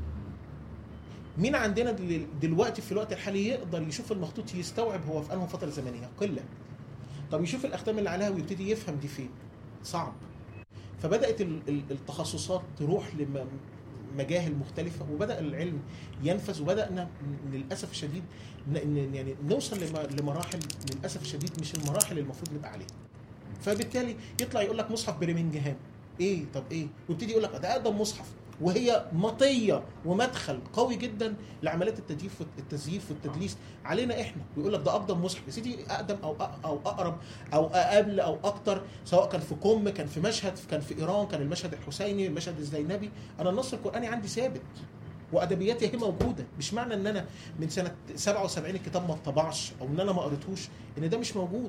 مين عندنا دل- دلوقتي في الوقت الحالي يقدر يشوف المخطوط يستوعب هو في انهي فتره زمنيه؟ قله. طب يشوف الاختام اللي عليها ويبتدي يفهم دي فين صعب فبدات ال- ال- التخصصات تروح لمجاهل مختلفه وبدا العلم ينفذ وبدانا للاسف الشديد ن- ن- يعني نوصل لم- لمراحل للاسف الشديد مش المراحل اللي المفروض نبقى عليها فبالتالي يطلع يقول لك مصحف برمنجهام ايه طب ايه ويبتدي يقول لك ده اقدم مصحف وهي مطيه ومدخل قوي جدا لعمليات التزييف التزييف والتدليس علينا احنا ويقول لك ده اقدم مصحف يا سيدي اقدم او أ- او اقرب او اقل او اكتر سواء كان في قم كان في مشهد كان في ايران كان المشهد الحسيني المشهد الزينبي انا النص القراني عندي ثابت وادبياتي هي موجوده مش معنى ان انا من سنه 77 الكتاب ما اتطبعش او ان انا ما قريتهوش ان ده مش موجود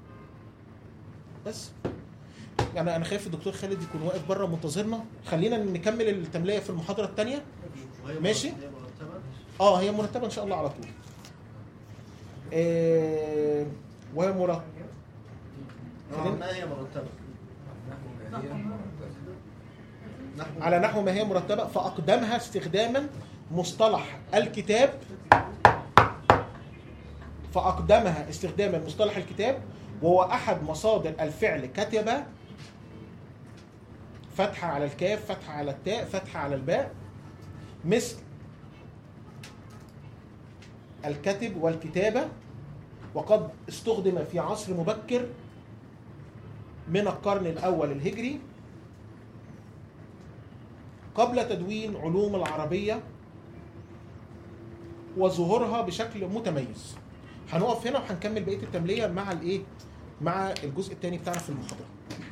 بس يعني انا خايف الدكتور خالد يكون واقف بره منتظرنا خلينا نكمل التمليه في المحاضره الثانيه وهي ماشي. مرتبة- هي مرتبة اه هي مرتبه ان شاء الله على طول آه وهي مرتبه نوعاً ما هي مرتبة نحو ما هي نحو على نحو ما هي مرتبه فاقدمها استخداما مصطلح الكتاب فاقدمها استخداما مصطلح الكتاب وهو احد مصادر الفعل كتب فتحه على الكاف فتحه على التاء فتحه على الباء مثل الكتب والكتابه وقد استخدم في عصر مبكر من القرن الاول الهجري قبل تدوين علوم العربية وظهورها بشكل متميز هنقف هنا وهنكمل بقية التملية مع الايه مع الجزء الثاني بتاعنا في المحاضرة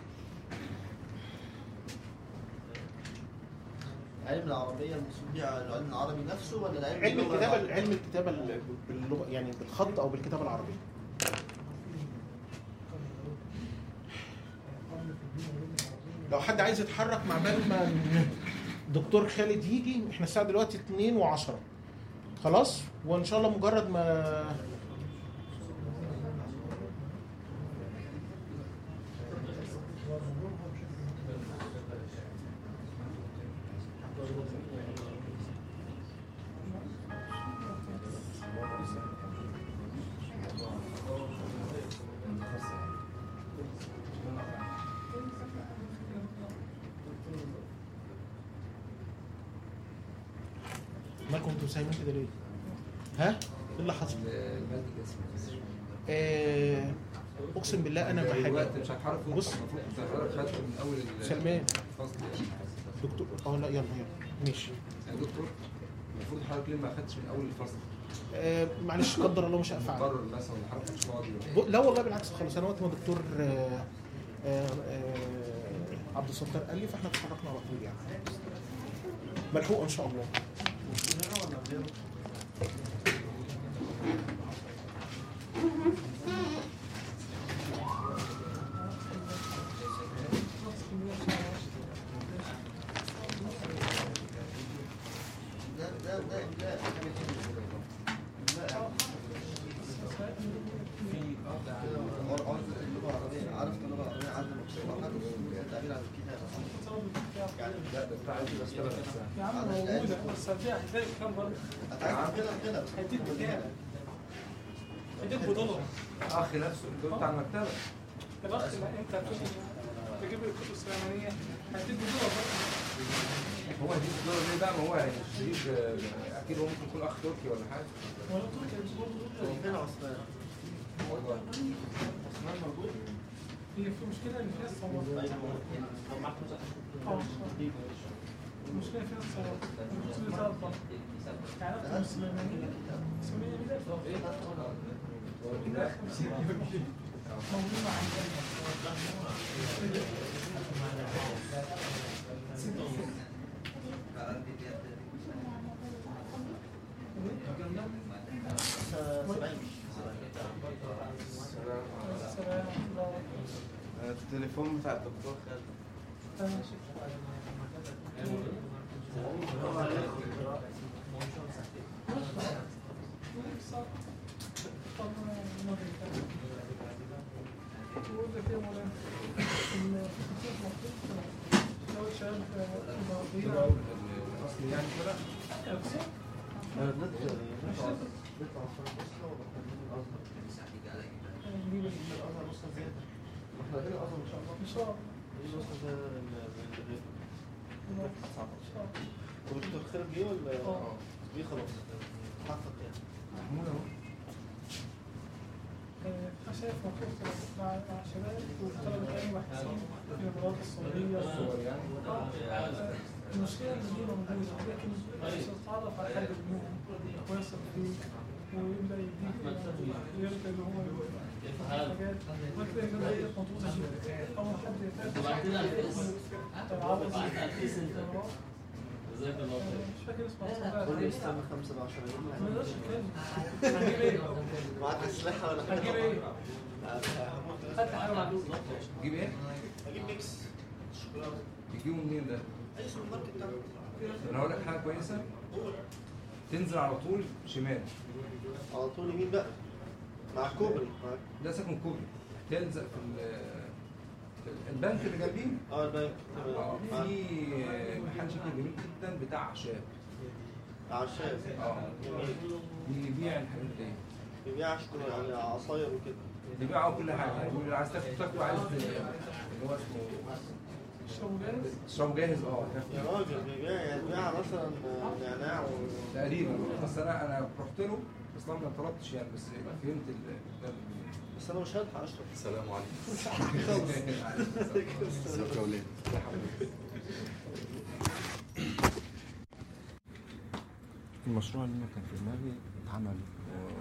علم العربية المقصود بيه على العلم العربي نفسه ولا العلم علم باللغة الكتابة العربية؟ علم الكتابة ال- باللغة يعني بالخط او بالكتابة العربية لو حد عايز يتحرك مع بال ما دكتور خالد يجي احنا الساعة دلوقتي 2 و10 خلاص وان شاء الله مجرد ما مالكم انتوا سايبين كده ليه؟ ها؟ ايه اللي حصل؟ المسجد اسمه آه اقسم بالله انا بحاجه دلوقتي مش هتحرك فوق بص. المفروض انت حضرتك خدت من اول ال- سلمان. الفصل دكتور اه لا يلا يلا ماشي يا دكتور المفروض حضرتك ليه ما خدتش من اول الفصل آه معلش قدر الله مش هفعل مقرر مثلا حضرتك مش فاضي ولا ب- لا والله بالعكس خالص انا وقت ما الدكتور آه، آه، آه، عبد الستار قال لي فاحنا اتحركنا على طول يعني ملحوق ان شاء الله هنا ولا غيره؟ ده ده ده إملاء إملاء. عر- عرض اللغة العربية عرفت اللغة العربية عدل مقصود حرف التعبير عن الكتاب يعني لا ده بتاع التذكرة نفسها يا عم موجودة بس هتلاقي هتلاقي كام برضه هتعرف كده كده هيديك بكام؟ هيديك بدولار اخي نفسه اللي بتاع المكتبة الأخ لا أنت هتيجي تجيب لي الكتب السليمانية هيديك بدولار برضه هو هيجيب الدولار ليه بقى ما هو هيجيب آه، اكيد هو ممكن يكون اخ تركي ولا حاجة ولا تركي مش برضه فين عثمان؟ عثمان موجود؟ هي في مشكلة اللي فيها الصور اه المشكلة فيها الصور الكتب اللي ثلاث برضه يعني أكتب السليمانية السليمانية دي ده موجودة عندنا سبعين السلام التليفون بتاع الدكتور خالد الاصلي يعني كده احنا هنا اصلا ان شاء الله ان شاء الله ايه اصلا زي ال- ان شاء الله طب الدكتور خالد جه ولا اه. جه خلاص حقق يعني محمود اهو انا شايف مطلوب مع مع شباب وطلبة علم باحثين في البلاد الصومالية صور يعني آه، المشكلة إن دي موجودة لكن مش هتتعرف على حد منهم ويثق فيه ويبدأ يديك يرجع اللي هو حاجات وتلاقي إن هي مضغوطة جدا أول حد يتابع عاوز جزاك الله خير مش فاكر اسمه قول لي أصلا استنى 25 ما نقدرش نتكلم هنجيب إيه؟ معاك اسلحه ولا هنجيب إيه؟ خدت حاجة معلومة تجيب ايه؟ هجيب ميكس شوكولاته تجيبه منين ده؟ اي سوبر ماركت بتاعك انا هقول لك حاجة كويسة تنزل على طول شمال على طول يمين بقى مع الكوبري مع ده ساكن كوبري تلزق في ال- في البنك اللي جنبيه اه البنك اه تمام في محل شكل جميل جدا بتاع اعشاب عشان اه جميل بيبيع الحاجات دي بيبيع شوكولاته يعني عصاير وكده بيبيعوا كل حاجه يعني بيقول عايز تاكل تاكل عايز اللي هو اسمه اشربوا جاهز تشربه جاهز اه يا راجل بيبيع يعني بيبيع مثلا نعناع و تقريبا بس انا انا رحت له بس طبعا ما طلبتش يعني بس فهمت ال بس انا مش هلحق اشرب السلام عليكم ازيك يا ولاد المشروع اللي انا كان في دماغي اتعمل